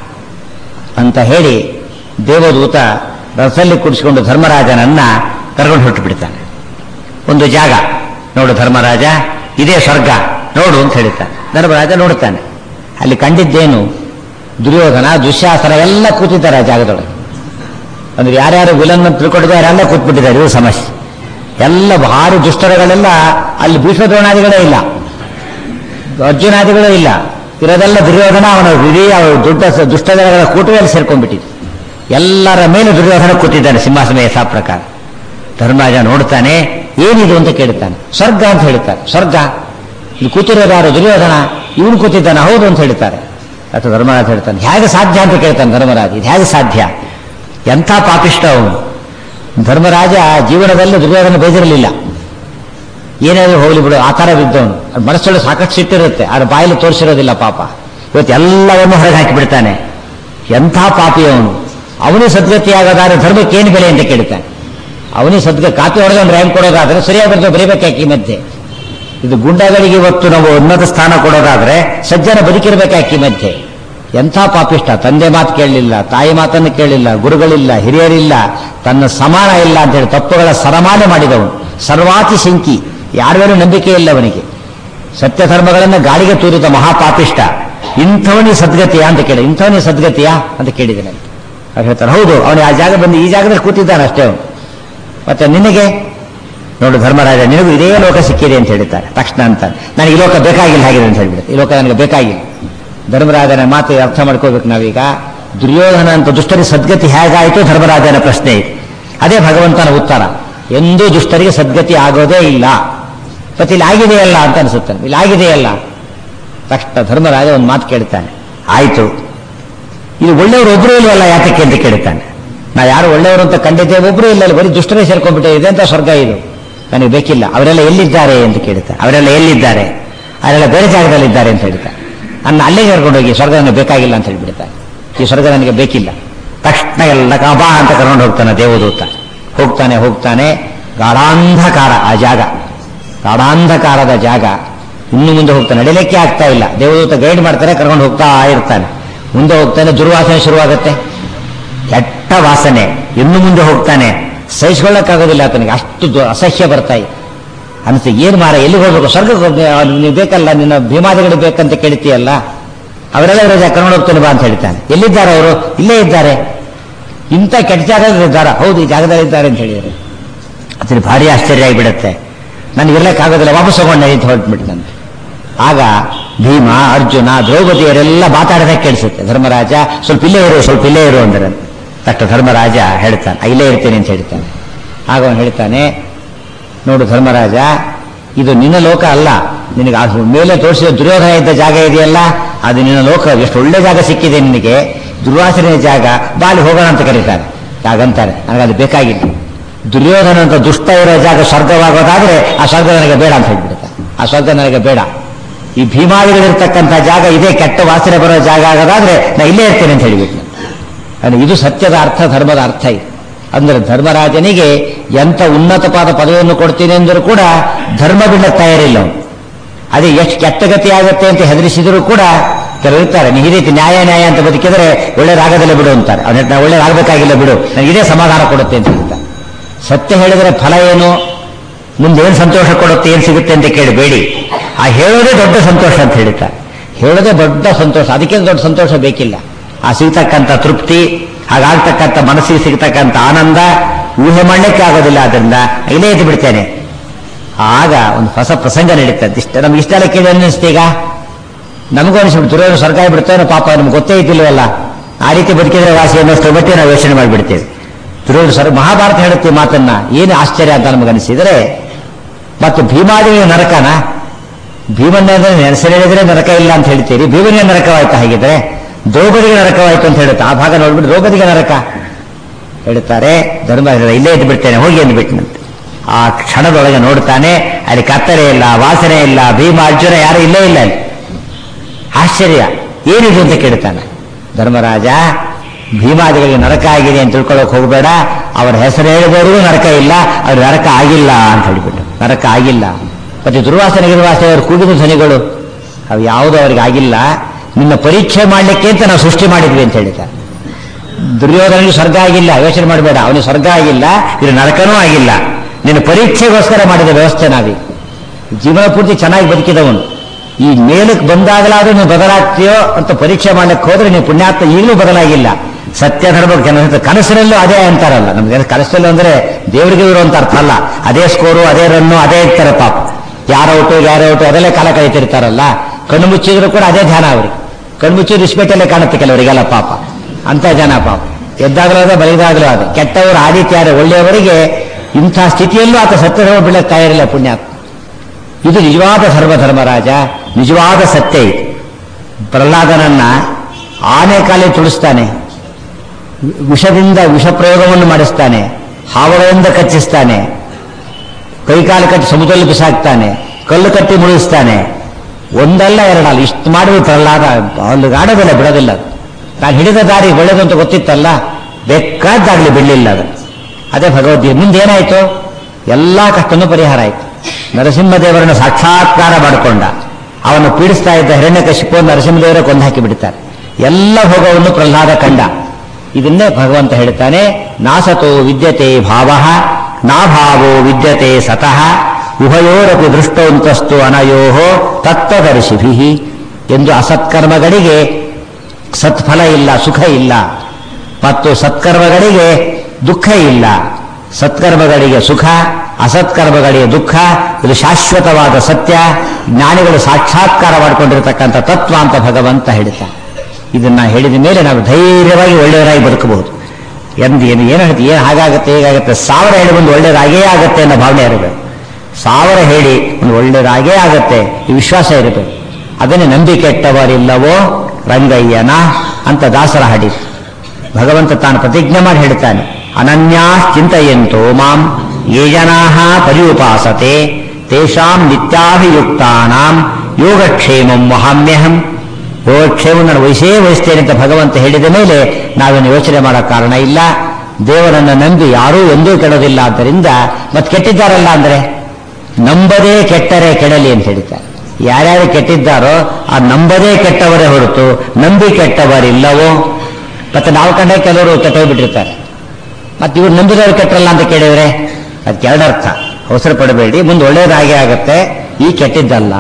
ಅಂತ ಹೇಳಿ ದೇವದೂತ ರಥದಲ್ಲಿ ಕುಡಿಸಿಕೊಂಡು ಧರ್ಮರಾಜನನ್ನ ಕರ್ಕೊಂಡು ಹೊರಟು ಬಿಡ್ತಾನೆ ಒಂದು ಜಾಗ ನೋಡು ಧರ್ಮರಾಜ ಇದೇ ಸ್ವರ್ಗ ನೋಡು ಅಂತ ಹೇಳ್ತಾನೆ ಧರ್ಮರಾಜ ನೋಡ್ತಾನೆ ಅಲ್ಲಿ ಕಂಡಿದ್ದೇನು ದುರ್ಯೋಧನ ದುಶ್ಯಾಸನ ಎಲ್ಲ ಕೂತಿದ್ದಾರೆ ಆ ಜಾಗದೊಳಗೆ ಅಂದ್ರೆ ಯಾರ್ಯಾರು ವಿಲನ್ ಅಂತ ತಿಳ್ಕೊಂಡಿದ್ದಾರೆ ಎಲ್ಲ ಕೂತ್ಬಿಟ್ಟಿದ್ದಾರೆ ಇದು ಸಮಸ್ಯೆ ಎಲ್ಲ ಭಾರಿ ದುಷ್ಟರಗಳೆಲ್ಲ ಅಲ್ಲಿ ಭೀಷ್ಮದ್ರೋಣಾದಿಗಳೇ ಇಲ್ಲ ಅರ್ಜುನಾದಿಗಳೇ ಇಲ್ಲ ಇರೋದೆಲ್ಲ ದುರ್ಯೋಧನ ಅವನ ಇಡೀ ದೊಡ್ಡ ದುಷ್ಟಜನಗಳ ಕೂಟದಲ್ಲಿ ಸೇರ್ಕೊಂಡ್ಬಿಟ್ಟಿದೆ ಎಲ್ಲರ ಮೇಲೆ ದುರ್ಯೋಧನ ಕೂತಿದ್ದಾನೆ ಸಿಂಹಾಸನ ಯಥಾ ಪ್ರಕಾರ ಧರ್ಮರಾಜ ನೋಡ್ತಾನೆ ಏನಿದು ಅಂತ ಕೇಳ್ತಾನೆ ಸ್ವರ್ಗ ಅಂತ ಹೇಳ್ತಾನೆ ಸ್ವರ್ಗ ಇಲ್ಲಿ ಕೂತಿರೋದು ಯಾರು ದುರ್ಯೋಧನ ಇವನು ಕೂತಿದ್ದಾನೆ ಹೌದು ಅಂತ ಹೇಳ್ತಾರೆ ಅಥವಾ ಧರ್ಮರಾಜ ಹೇಳ್ತಾನೆ ಹೇಗೆ ಸಾಧ್ಯ ಅಂತ ಕೇಳ್ತಾನೆ ಧರ್ಮರಾಜ ಇದು ಹೇಗೆ ಸಾಧ್ಯ ಎಂಥ ಪಾಪಿಷ್ಟ ಅವನು ಧರ್ಮರಾಜ ಜೀವನದಲ್ಲಿ ದುರ್ಯೋಧನ ಬೇಜಾರಲಿಲ್ಲ ಏನಾದರೂ ಹೋಗ್ಲಿ ಬಿಡು ಆ ಥರ ಬಿದ್ದವನು ಮನಸ್ಸೊಳಗೆ ಸಾಕಷ್ಟು ಸಿಟ್ಟಿರುತ್ತೆ ಆದ್ರೆ ಬಾಯಲ್ಲಿ ತೋರಿಸಿರೋದಿಲ್ಲ ಪಾಪ ಇವತ್ತು ಎಲ್ಲವನ್ನೂ ಹೊರಗೆ ಹಾಕಿಬಿಡ್ತಾನೆ ಎಂಥ ಪಾಪಿ ಅವನು ಅವನೇ ಸದ್ಗತಿಯಾಗದಾದ್ರೆ ಧರ್ಮಕ್ಕೆ ಏನು ಬೆಲೆ ಅಂತ ಕೇಳ್ತಾನೆ ಅವನೇ ಸದ್ಗ ಕಾಪಿ ಹೊಡೆದವನು ರ್ಯಾಂಕ್ ಕೊಡೋದಾದ್ರೆ ಸರಿಯಾಗಿ ಬರ್ತದೆ ಬರೀಬೇಕಾಕೆ ಈ ಮಧ್ಯೆ ಇದು ಗುಂಡಗಳಿಗೆ ಇವತ್ತು ನಾವು ಉನ್ನತ ಸ್ಥಾನ ಕೊಡೋದಾದ್ರೆ ಸಜ್ಜನ ಬದುಕಿರ್ಬೇಕಾಕಿ ಮಧ್ಯೆ ಎಂಥ ಪಾಪಿಷ್ಟ ತಂದೆ ಮಾತು ಕೇಳಲಿಲ್ಲ ತಾಯಿ ಮಾತನ್ನು ಕೇಳಲಿಲ್ಲ ಗುರುಗಳಿಲ್ಲ ಹಿರಿಯರಿಲ್ಲ ತನ್ನ ಸಮಾನ ಇಲ್ಲ ಅಂತ ಹೇಳಿ ತಪ್ಪುಗಳ ಸರಮಾಲೆ ಮಾಡಿದವನು ಸರ್ವಾತಿ ಶಂಕಿ ಯಾರ ಮೇಲೂ ನಂಬಿಕೆ ಇಲ್ಲ ಅವನಿಗೆ ಸತ್ಯ ಧರ್ಮಗಳನ್ನು ಗಾಳಿಗೆ ತೂರಿದ ಮಹಾಪಾಪಿಷ್ಟ ಇಂಥವನಿಗೆ ಸದ್ಗತಿಯಾ ಅಂತ ಕೇಳಿ ಇಂಥವನಿಗೆ ಸದ್ಗತಿಯಾ ಅಂತ ಕೇಳಿದೆ ನನಗೆ ಅವ್ರು ಹೇಳ್ತಾರೆ ಹೌದು ಅವನು ಆ ಜಾಗ ಬಂದು ಈ ಜಾಗದಲ್ಲಿ ಕೂತಿದ್ದಾನೆ ಅಷ್ಟೇ ಅವನು ಮತ್ತೆ ನಿನಗೆ ನೋಡು ಧರ್ಮರಾಜ ನಿನಗೂ ಇದೇ ಲೋಕ ಸಿಕ್ಕಿದೆ ಅಂತ ಹೇಳ್ತಾರೆ ತಕ್ಷಣ ಅಂತ ನನಗೆ ಈ ಲೋಕ ಬೇಕಾಗಿಲ್ಲ ಹಾಗಿದೆ ಅಂತ ಹೇಳ್ಬಿಡುತ್ತೆ ಈ ಲೋಕ ನನಗೆ ಬೇಕಾಗಿಲ್ಲ ಧರ್ಮರಾಜನ ಮಾತು ಅರ್ಥ ಮಾಡ್ಕೋಬೇಕು ನಾವೀಗ ದುರ್ಯೋಧನ ಅಂತ ದುಷ್ಟರಿಗೆ ಸದ್ಗತಿ ಹೇಗಾಯಿತು ಧರ್ಮರಾಜನ ಪ್ರಶ್ನೆ ಇದೆ ಅದೇ ಭಗವಂತನ ಉತ್ತರ ಎಂದೂ ದುಷ್ಟರಿಗೆ ಸದ್ಗತಿ ಆಗೋದೇ ಇಲ್ಲ ಮತ್ತೆ ಇಲ್ಲಿ ಆಗಿದೆಯಲ್ಲ ಅಂತ ಅನಿಸುತ್ತಾನೆ ಇಲ್ಲಿ ಆಗಿದೆಯಲ್ಲ ತಕ್ಷಣ ಧರ್ಮರಾಜ ಒಂದು ಮಾತು ಕೇಳ್ತಾನೆ ಆಯ್ತು ಇದು ಒಳ್ಳೆಯವರು ಒಬ್ಬರು ಇಲ್ವಲ್ಲ ಯಾತಕ್ಕೆ ಅಂತ ಕೇಳ್ತಾನೆ ನಾ ಯಾರು ಒಳ್ಳೆಯವರು ಅಂತ ಕಂಡಿದ್ದೇವೆ ಒಬ್ಬರು ಇಲ್ಲ ಬರೀ ದುಷ್ಟರೇ ಸೇರ್ಕೊಂಡ್ಬಿಟ್ಟೆ ಇದೆ ಅಂತ ಸ್ವರ್ಗ ಇದು ನನಗೆ ಬೇಕಿಲ್ಲ ಅವರೆಲ್ಲ ಎಲ್ಲಿದ್ದಾರೆ ಅಂತ ಕೇಳ್ತಾರೆ ಅವರೆಲ್ಲ ಎಲ್ಲಿದ್ದಾರೆ ಅವರೆಲ್ಲ ಬೇರೆ ಜಾಗದಲ್ಲಿದ್ದಾರೆ ಅಂತ ಹೇಳ್ತಾರೆ ನನ್ನ ಅಲ್ಲೇ ಕರ್ಕೊಂಡು ಹೋಗಿ ಸ್ವರ್ಗ ನನಗೆ ಬೇಕಾಗಿಲ್ಲ ಅಂತ ಹೇಳ್ಬಿಡ್ತಾರೆ ಈ ಸ್ವರ್ಗ ನನಗೆ ಬೇಕಿಲ್ಲ ತಕ್ಷಣ ಎಲ್ಲ ಕಬಾ ಅಂತ ಕರ್ಕೊಂಡು ಹೋಗ್ತಾನೆ ದೇವದೂತ ಹೋಗ್ತಾನೆ ಹೋಗ್ತಾನೆ ಗಾಢಾಂಧಕಾರ ಆ ಜಾಗ ಗಾಢಾಂಧಕಾರದ ಜಾಗ ಇನ್ನು ಮುಂದೆ ಹೋಗ್ತಾನೆ ನಡಿಲಿಕ್ಕೆ ಆಗ್ತಾ ಇಲ್ಲ ದೇವದೂತ ಗೈಡ್ ಮಾಡ್ತಾರೆ ಕರ್ಕೊಂಡು ಹೋಗ್ತಾ ಇರ್ತಾನೆ ಮುಂದೆ ಹೋಗ್ತಾನೆ ದುರ್ವಾಸನೆ ಶುರುವಾಗುತ್ತೆ ಕೆಟ್ಟ ವಾಸನೆ ಇನ್ನು ಮುಂದೆ ಹೋಗ್ತಾನೆ ಸಹಿಸ್ಕೊಳ್ಳಕ್ಕಾಗೋದಿಲ್ಲ ಆತನಿಗೆ ಅಷ್ಟು ದು- ಅಸಹ್ಯ ಬರ್ತಾ ಇದೆ ಅನಿಸ್ತು ಏನು ಮಾರ ಎಲ್ಲಿಗೆ ಹೋಗ್ಬೇಕು ಸ್ವರ್ಗಕ್ಕೆ ಹೋಗ್ಬೇಕು ನೀವು ಬೇಕಲ್ಲ ನಿನ್ನ ಭೀಮಾದಿಗಳು ಬೇಕಂತ ಕೇಳ್ತೀಯಲ್ಲ ಅವರೆಲ್ಲ ಇರೋ ಕರ್ಕೊಂಡು ಹೋಗ್ತಾನೆ ಬಾ ಅಂತ ಹೇಳ್ತಾನೆ ಎಲ್ಲಿದ್ದಾರೆ ಅವರು ಇಲ್ಲೇ ಇದ್ದಾರೆ ಇಂಥ ಕೆಟ್ಟ ಜಾಗದಲ್ಲಿ ಇದ್ದಾರ ಹೌದು ಈ ಜಾಗದಲ್ಲಿ ಇದ್ದಾರೆ ಅಂತ ಹೇಳಿದ್ದಾರೆ ಅದ್ರಲ್ಲಿ ಭಾರಿ ಆಶ್ಚರ್ಯ ಆಗಿಬಿಡುತ್ತೆ ನನಗೆ ಇರ್ಲಿಕ್ಕಾಗೋದಿಲ್ಲ ವಾಪಸ್ ಹೋಗೊಂಡೆ ಅಂತ ಹೊರಟ್ಬಿಟ್ಟು ನಾನು ಆಗ ಭೀಮ ಅರ್ಜುನ ದ್ರೌಪದಿಯರೆಲ್ಲ ಮಾತಾಡದೆ ಕೇಳಿಸುತ್ತೆ ಧರ್ಮರಾಜ ಸ್ವಲ್ಪ ಇಲ್ಲೇ ಇರು ಸ್ವಲ್ಪ ಇಲ್ಲೇ ಇರು ಅಂದ್ರೆ ತಕ್ಕ ಧರ್ಮರಾಜ ಹೇಳ್ತಾನೆ "ಆ, ಇಲ್ಲೇ ಇರ್ತೇನೆ ಅಂತ ಹೇಳ್ತಾನೆ ಆಗ ಅವನು ಹೇಳ್ತಾನೆ ನೋಡು ಧರ್ಮರಾಜ ಇದು ನಿನ್ನ ಲೋಕ ಅಲ್ಲ ನಿನಗೆ ಆ ಮೇಲೆ ತೋರಿಸಿದ ದುರ್ಯೋಧನ ಇದ್ದ ಜಾಗ ಇದೆಯಲ್ಲ ಅದು ನಿನ್ನ ಲೋಕ ಎಷ್ಟು ಒಳ್ಳೆ ಜಾಗ ಸಿಕ್ಕಿದೆ ನಿನಗೆ ದುರ್ವಾಸನೆಯ ಜಾಗ ಬಾಲಿ ಹೋಗೋಣ ಅಂತ ಕರೀತಾರೆ ಹಾಗಂತಾರೆ ನನಗೆ ಅದು ಬೇಕಾಗಿಲ್ಲ ದುರ್ಯೋಧನ ಅಂತ ದುಷ್ಟ ಇರೋ ಜಾಗ ಸ್ವರ್ಗವಾಗೋದಾದ್ರೆ ಆ ಸ್ವರ್ಗ ನನಗೆ ಬೇಡ ಅಂತ ಹೇಳ್ಬಿಡುತ್ತೆ ಆ ಸ್ವರ್ಗ ನನಗೆ ಬೇಡ ಈ ಭೀಮಾದಿಗಳಿರ್ತಕ್ಕಂಥ ಜಾಗ ಇದೇ ಕೆಟ್ಟ ವಾಸನೆ ಬರೋ ಜಾಗ ಆಗೋದಾದ್ರೆ ನಾ ಇಲ್ಲೇ ಇರ್ತೇನೆ ಅಂತ ಹೇಳಿಬಿಟ್ಟು ಅಂದ್ರೆ ಇದು ಸತ್ಯದ ಅರ್ಥ ಧರ್ಮದ ಅರ್ಥ ಇದು ಅಂದ್ರೆ ಧರ್ಮರಾಜನಿಗೆ ಎಂಥ ಉನ್ನತವಾದ ಪದವಿಯನ್ನು ಕೊಡ್ತೀನಿ ಎಂದರೂ ಕೂಡ ಧರ್ಮ ಬಿಡಕ್ಕೆ ತಯಾರಿಲ್ಲ ಅವನು ಅದೇ ಎಷ್ಟು ಕೆಟ್ಟಗತಿ ಆಗುತ್ತೆ ಅಂತ ಹೆದರಿಸಿದರೂ ಕೂಡ ಕೆಲವರು ಇರ್ತಾರೆ ನೀ ಈ ರೀತಿ ನ್ಯಾಯ ನ್ಯಾಯ ಅಂತ ಬದುಕಿದ್ರೆ ಒಳ್ಳೇದಾಗದಲ್ಲ ಬಿಡು ಅಂತಾರೆ ಅವನ ನಾ ಒಳ್ಳೇದಾಗಬೇಕಾಗಿಲ್ಲ ಬಿಡು ನನಗೆ ಇದೇ ಸಮಾಧಾನ ಕೊಡುತ್ತೆ ಅಂತ ಹೇಳ್ತಾರೆ ಸತ್ಯ ಹೇಳಿದರೆ ಫಲ ಏನು ಮುಂದೆ ಏನು ಸಂತೋಷ ಕೊಡುತ್ತೆ ಏನು ಸಿಗುತ್ತೆ ಅಂತ ಕೇಳಬೇಡಿ ಆ ಹೇಳೋದೇ ದೊಡ್ಡ ಸಂತೋಷ ಅಂತ ಹೇಳ್ತಾರೆ ಹೇಳೋದೇ ದೊಡ್ಡ ಸಂತೋಷ ಅದಕ್ಕೆ ದೊಡ್ಡ ಸಂತೋಷ ಬೇಕಿಲ್ಲ ಆ ಸಿಗ್ತಕ್ಕಂಥ ತೃಪ್ತಿ ಹಾಗಾಗ್ತಕ್ಕಂಥ ಮನಸ್ಸಿಗೆ ಸಿಗ್ತಕ್ಕಂಥ ಆನಂದ ಊಹೆ ಮಾಡಲಿಕ್ಕೆ ಆಗೋದಿಲ್ಲ ಅದರಿಂದ ಇಲ್ಲೇ ಎದ್ದು ಬಿಡ್ತೇನೆ ಆಗ ಒಂದು ಹೊಸ ಪ್ರಸಂಗ ನಡೀತದೆ ಇಷ್ಟ ನಮ್ಗೆ ಇಷ್ಟೆಲ್ಲ ಕೇಳಿ ಅನ್ನಿಸ್ತೀಗ ನಮಗೂ ಅನಿಸ್ಬಿಟ್ಟು ದುರ್ಯೋಧನ ಸರ್ಕಾರ ಬಿಡ್ತಾನೆ ಪಾಪ ನಮ್ಗೆ ಗೊತ್ತೇ ಇದ್ದಿಲ್ವಲ್ಲ ಆ ರೀತಿ ಬದುಕಿದ್ರೆ ವಾಸಿ ಅನ್ನೋಷ್ಟು ಬಟ್ಟೆ ನಾವು ಯೋಚನೆ ಮಾಡಿಬಿಡ್ತೇವೆ ದುರ್ಯೋಧನ ಸರ್ ಮಹಾಭಾರತ ಹೇಳುತ್ತೆ ಈ ಮಾತನ್ನ ಏನು ಆಶ್ಚರ್ಯ ಅಂತ ನಮಗನಿಸಿದರೆ ಮತ್ತು ಭೀಮಾದೇವಿ ನರಕನ ಭೀಮಣ್ಣ ಹೆಸರು ಹೇಳಿದ್ರೆ ನರಕ ಇಲ್ಲ ಅಂತ ಹೇಳ್ತೀರಿ ಭೀಮನಿಗೆ ನರಕವಾಯ್ತು ಹಾಗಿದ್ರೆ ದ್ರೌಪದಿಗೆ ನರಕವಾಯ್ತು ಅಂತ ಹೇಳುತ್ತೆ ಆ ಭಾಗ ನೋಡ್ಬಿಟ್ಟು ದ್ರೌಪದಿಗೆ ನರಕ ಹೇಳ್ತಾರೆ ಧರ್ಮ ಹೇಳಿದ, ಇಲ್ಲೇ ಇದ್ದು ಬಿಡ್ತೇನೆ ಹೋಗಿ ಅಂದ್ಬಿಟ್ನಂತೆ ಆ ಕ್ಷಣದೊಳಗೆ ನೋಡ್ತಾನೆ ಅಲ್ಲಿ ಕತ್ತರೆ ಇಲ್ಲ ವಾಸನೆ ಇಲ್ಲ ಭೀಮ ಅರ್ಜುನ ಯಾರು ಇಲ್ಲೇ ಇಲ್ಲ ಅಲ್ಲಿ ಆಶ್ಚರ್ಯ ಏನಿದು ಅಂತ ಕೇಳ್ತಾನೆ ಧರ್ಮರಾಜ ಭೀಮಾದಿಗಳಿಗೆ ನರಕ ಆಗಿದೆ ಅಂತ ತಿಳ್ಕೊಳ್ಳೋಕೆ ಹೋಗಬೇಡ ಅವರ ಹೆಸರು ಹೇಳಿದವರಿಗೂ ನರಕ ಇಲ್ಲ ಅವ್ರ ನರಕ ಆಗಿಲ್ಲ ಅಂತ ಹೇಳಿಬಿಟ್ಟು ನರಕ ಆಗಿಲ್ಲ ಮತ್ತೆ ದುರ್ವಾಸನೆ ಗಿರ್ವಾಸನೆ ಅವರು ಕೂಗಿದ ಧ್ವನಿಗಳು ಅವು ಯಾವುದೂ ಅವ್ರಿಗೆ ಆಗಿಲ್ಲ ನಿನ್ನ ಪರೀಕ್ಷೆ ಮಾಡಲಿಕ್ಕೆ ಅಂತ ನಾವು ಸೃಷ್ಟಿ ಮಾಡಿದ್ವಿ ಅಂತ ಹೇಳಿದ್ದಾರೆ ದುರ್ಯೋಧನಿಗೆ ಸ್ವರ್ಗ ಆಗಿಲ್ಲ ಯೋಚನೆ ಮಾಡಬೇಡ ಅವನಿಗೆ ಸ್ವರ್ಗ ಆಗಿಲ್ಲ ಇದು ನರಕನೂ ಆಗಿಲ್ಲ ನಿನ್ನ ಪರೀಕ್ಷೆಗೋಸ್ಕರ ಮಾಡಿದ ವ್ಯವಸ್ಥೆ ನಾವಿ ಜೀವನ ಪೂರ್ತಿ ಚೆನ್ನಾಗಿ ಬದುಕಿದವನು ಈ ಮೇಲಕ್ಕೆ ಬಂದಾಗಲಾದ್ರೂ ನೀವು ಬದಲಾಗ್ತೀಯೋ ಅಂತ ಪರೀಕ್ಷೆ ಮಾಡ್ಲಿಕ್ಕೆ ಹೋದ್ರೆ ನೀವು ಪುಣ್ಯಾತ್ಮ ಈಗಲೂ ಬದಲಾಗಿಲ್ಲ ಸತ್ಯ ಧರ್ಮ ಜನ ಕನಸಿನಲ್ಲೂ ಅದೇ ಅಂತಾರಲ್ಲ ನಮ್ಗೆ ಕನಸಿನಲ್ಲೂ ಅಂದ್ರೆ ದೇವರಿಗೆ ಇರುವಂತ ಅರ್ಥ ಅಲ್ಲ ಅದೇ ಸ್ಕೋರು ಅದೇ ರನ್ನು ಅದೇ ಇರ್ತಾರೆ ಪಾಪ ಯಾರ ಔಟು ಯಾರ ಔಟು ಅದೆಲ್ಲ ಕಾಲ ಕಳೀತಿರ್ತಾರಲ್ಲ ಕಣ್ಣು ಮುಚ್ಚಿದ್ರು ಕೂಡ ಅದೇ ಧ್ಯಾನ ಅವ್ರಿಗೆ ಕಣ್ಣು ಮುಚ್ಚಿದ್ರು ಇಸ್ಪೇಟಲ್ಲೇ ಕಾಣುತ್ತೆ ಕೆಲವರಿಗೆಲ್ಲ ಪಾಪ ಅಂತ ಜನ ಪಾಪ ಎದ್ದಾಗಲೂ ಅದೇ ಬಲಿದಾಗಲೂ ಅದೇ ಕೆಟ್ಟವರು ಆದಿತ್ಯಾರ ಒಳ್ಳೆಯವರಿಗೆ ಇಂಥ ಸ್ಥಿತಿಯಲ್ಲೂ ಆತ ಸತ್ಯಧರ್ಮ ಬೀಳಕ್ಕೆ ತಯಾರಿಲ್ಲ ಪುಣ್ಯಾತ್ಮ ಇದು ನಿಜವಾದ ಧರ್ಮ ಧರ್ಮರಾಜ ನಿಜವಾದ ಸತ್ಯ ಇದು ಪ್ರಹ್ಲಾದನನ್ನ ಆನೆ ಕಾಲಿ ತುಳಿಸ್ತಾನೆ ವಿಷದಿಂದ ವಿಷ ಪ್ರಯೋಗವನ್ನು ಮಾಡಿಸ್ತಾನೆ ಹಾವುಗಳಿಂದ ಕಚ್ಚಿಸ್ತಾನೆ ಕೈಕಾಲು ಕಟ್ಟಿ ಸಮುದ್ರದಲ್ಲಿ ಬಿಸಾಕ್ತಾನೆ ಕಲ್ಲು ಕಟ್ಟಿ ಮುಳುಗಿಸ್ತಾನೆ ಒಂದಲ್ಲ ಎರಡಲ್ಲ ಇಷ್ಟು ಮಾಡಿದ್ರು ಪ್ರಹ್ಲಾದ ಅಲ್ಲಿ ಆಡೋದಿಲ್ಲ ಬಿಡೋದಿಲ್ಲ ನಾನು ಹಿಡಿದ ದಾರಿ ಒಳ್ಳೇದು ಅಂತ ಗೊತ್ತಿತ್ತಲ್ಲ ಬೇಕಾದ್ದಾಗಲಿ ಬಿಡಲಿಲ್ಲ ಅದು ಅದೇ ಭಗವದ್ಗೀತೆ ಮುಂದೇನಾಯ್ತು ಎಲ್ಲ ಕಷ್ಟನೂ ಪರಿಹಾರ ಆಯ್ತು ನರಸಿಂಹದೇವರನ್ನು ಸಾಕ್ಷಾತ್ಕಾರ ಮಾಡಿಕೊಂಡ ಅವನು ಪೀಡಿಸ್ತಾ ಇದ್ದ ಹಿರಣ್ಯಕಶಿಪು ನರಸಿಂಹದೇವರ ಕೊಂದು ಹಾಕಿ ಬಿಡ್ತಾರೆ ಎಲ್ಲ ಭೋಗವನ್ನು ಪ್ರಹ್ಲಾದ ಕಂಡ ಇದನ್ನೇ ಭಗವಂತ ಹೇಳ್ತಾನೆ ನಾಸತೋ ವಿದ್ಯತೆ ಭಾವ ನಾಭಾವೋ ವಿದ್ಯತೆ ಸತಃ ಉಭಯೋರಪಿ ದೃಷ್ಟೋಂತಸ್ತು ಅನಯೋ ತತ್ವದರ್ಶಿಭಿ ಎಂದು ಅಸತ್ಕರ್ಮಗಳಿಗೆ ಸತ್ಫಲ ಇಲ್ಲ ಸುಖ ಇಲ್ಲ ಮತ್ತು ಸತ್ಕರ್ಮಗಳಿಗೆ ದುಃಖ ಇಲ್ಲ ಸತ್ಕರ್ಮಗಳಿಗೆ ಸುಖ ಅಸತ್ಕರ್ಮಗಳಿಗೆ ದುಃಖ ಇದು ಶಾಶ್ವತವಾದ ಸತ್ಯ ಜ್ಞಾನಿಗಳು ಸಾಕ್ಷಾತ್ಕಾರ ಮಾಡಿಕೊಂಡಿರತಕ್ಕಂಥ ತತ್ವ ಅಂತ ಭಗವಂತ ಹೇಳ್ತಾನೆ ಇದನ್ನ ಹೇಳಿದ ಮೇಲೆ ನಾವು ಧೈರ್ಯವಾಗಿ ಒಳ್ಳೆಯವರಾಗಿ ಬದುಕಬಹುದು ಎಂದು ಏನು ಏನು ಹೇಳ್ತೀವಿ ಏನು ಹಾಗಾಗುತ್ತೆ ಹೇಗಾಗುತ್ತೆ ಸಾವಿರ ಹೇಳಿ ಒಂದು ಒಳ್ಳೆಯದಾಗೇ ಆಗುತ್ತೆ ಅನ್ನೋ ಭಾವನೆ ಇರಬೇಕು ಸಾವಿರ ಹೇಳಿ ಒಂದು ಒಳ್ಳೆಯದಾಗೇ ಆಗತ್ತೆ ಈ ವಿಶ್ವಾಸ ಇರಬೇಕು ಅದನ್ನೇ ನಂಬಿಕೆ ಕೆಟ್ಟವರಿಲ್ಲವೋ ರಂಗಯ್ಯನ ಅಂತ ದಾಸರ ಹಾಡಿ ಭಗವಂತ ತಾನು ಪ್ರತಿಜ್ಞೆ ಮಾಡಿ ಹೇಳ್ತಾನೆ ಅನನ್ಯಾ ಚಿಂತೆಯಂತೋ ಮಾಂ ಯೇ ಜನಾ ಪರ್ಯುಪಾಸತೆ ತೇಷಾಂ ನಿತ್ಯಾಭಿಯುಕ್ತಾನಾಂ ಯೋಗಕ್ಷೇಮಂ ವಹಾಮ್ಯಹಂ ಯೋಗಕ್ಷೇಮ ನಾನು ವಹಿಸೇ ವಹಿಸ್ತೇನೆ ಅಂತ ಭಗವಂತ ಹೇಳಿದ ಮೇಲೆ ನಾವೇನು ಯೋಚನೆ ಮಾಡೋ ಕಾರಣ ಇಲ್ಲ ದೇವರನ್ನು ನಂಬಿ ಯಾರೂ ಎಂದೂ ಕೆಡೋದಿಲ್ಲ ಆದ್ದರಿಂದ ಮತ್ತೆ ಕೆಟ್ಟಿದ್ದಾರಲ್ಲ ಅಂದ್ರೆ ನಂಬದೇ ಕೆಟ್ಟರೆ ಕೆಡಲಿ ಅಂತ ಹೇಳ್ತಾರೆ ಯಾರ್ಯಾರು ಕೆಟ್ಟಿದ್ದಾರೋ ಆ ನಂಬದೇ ಕೆಟ್ಟವರೇ ಹೊರತು ನಂಬಿ ಕೆಟ್ಟವರಿಲ್ಲವೋ ಮತ್ತೆ ನಾವು ಕಂಡ ಕೆಲವರು ಕೆಟ್ಟೋಗ್ಬಿಟ್ಟಿರ್ತಾರೆ ಮತ್ತೆ ಇವ್ರು ನಂಬಿದವರು ಕೆಟ್ಟರಲ್ಲ ಅಂತ ಕೇಳಿದ್ರೆ ಅದಕ್ಕೆ ಎರಡರ್ಥ ಅವಸರ ಪಡಬೇಡಿ ಮುಂದೆ ಒಳ್ಳೇದಾಗೇ ಆಗತ್ತೆ ಈ ಕೆಟ್ಟಿದ್ದಲ್ಲ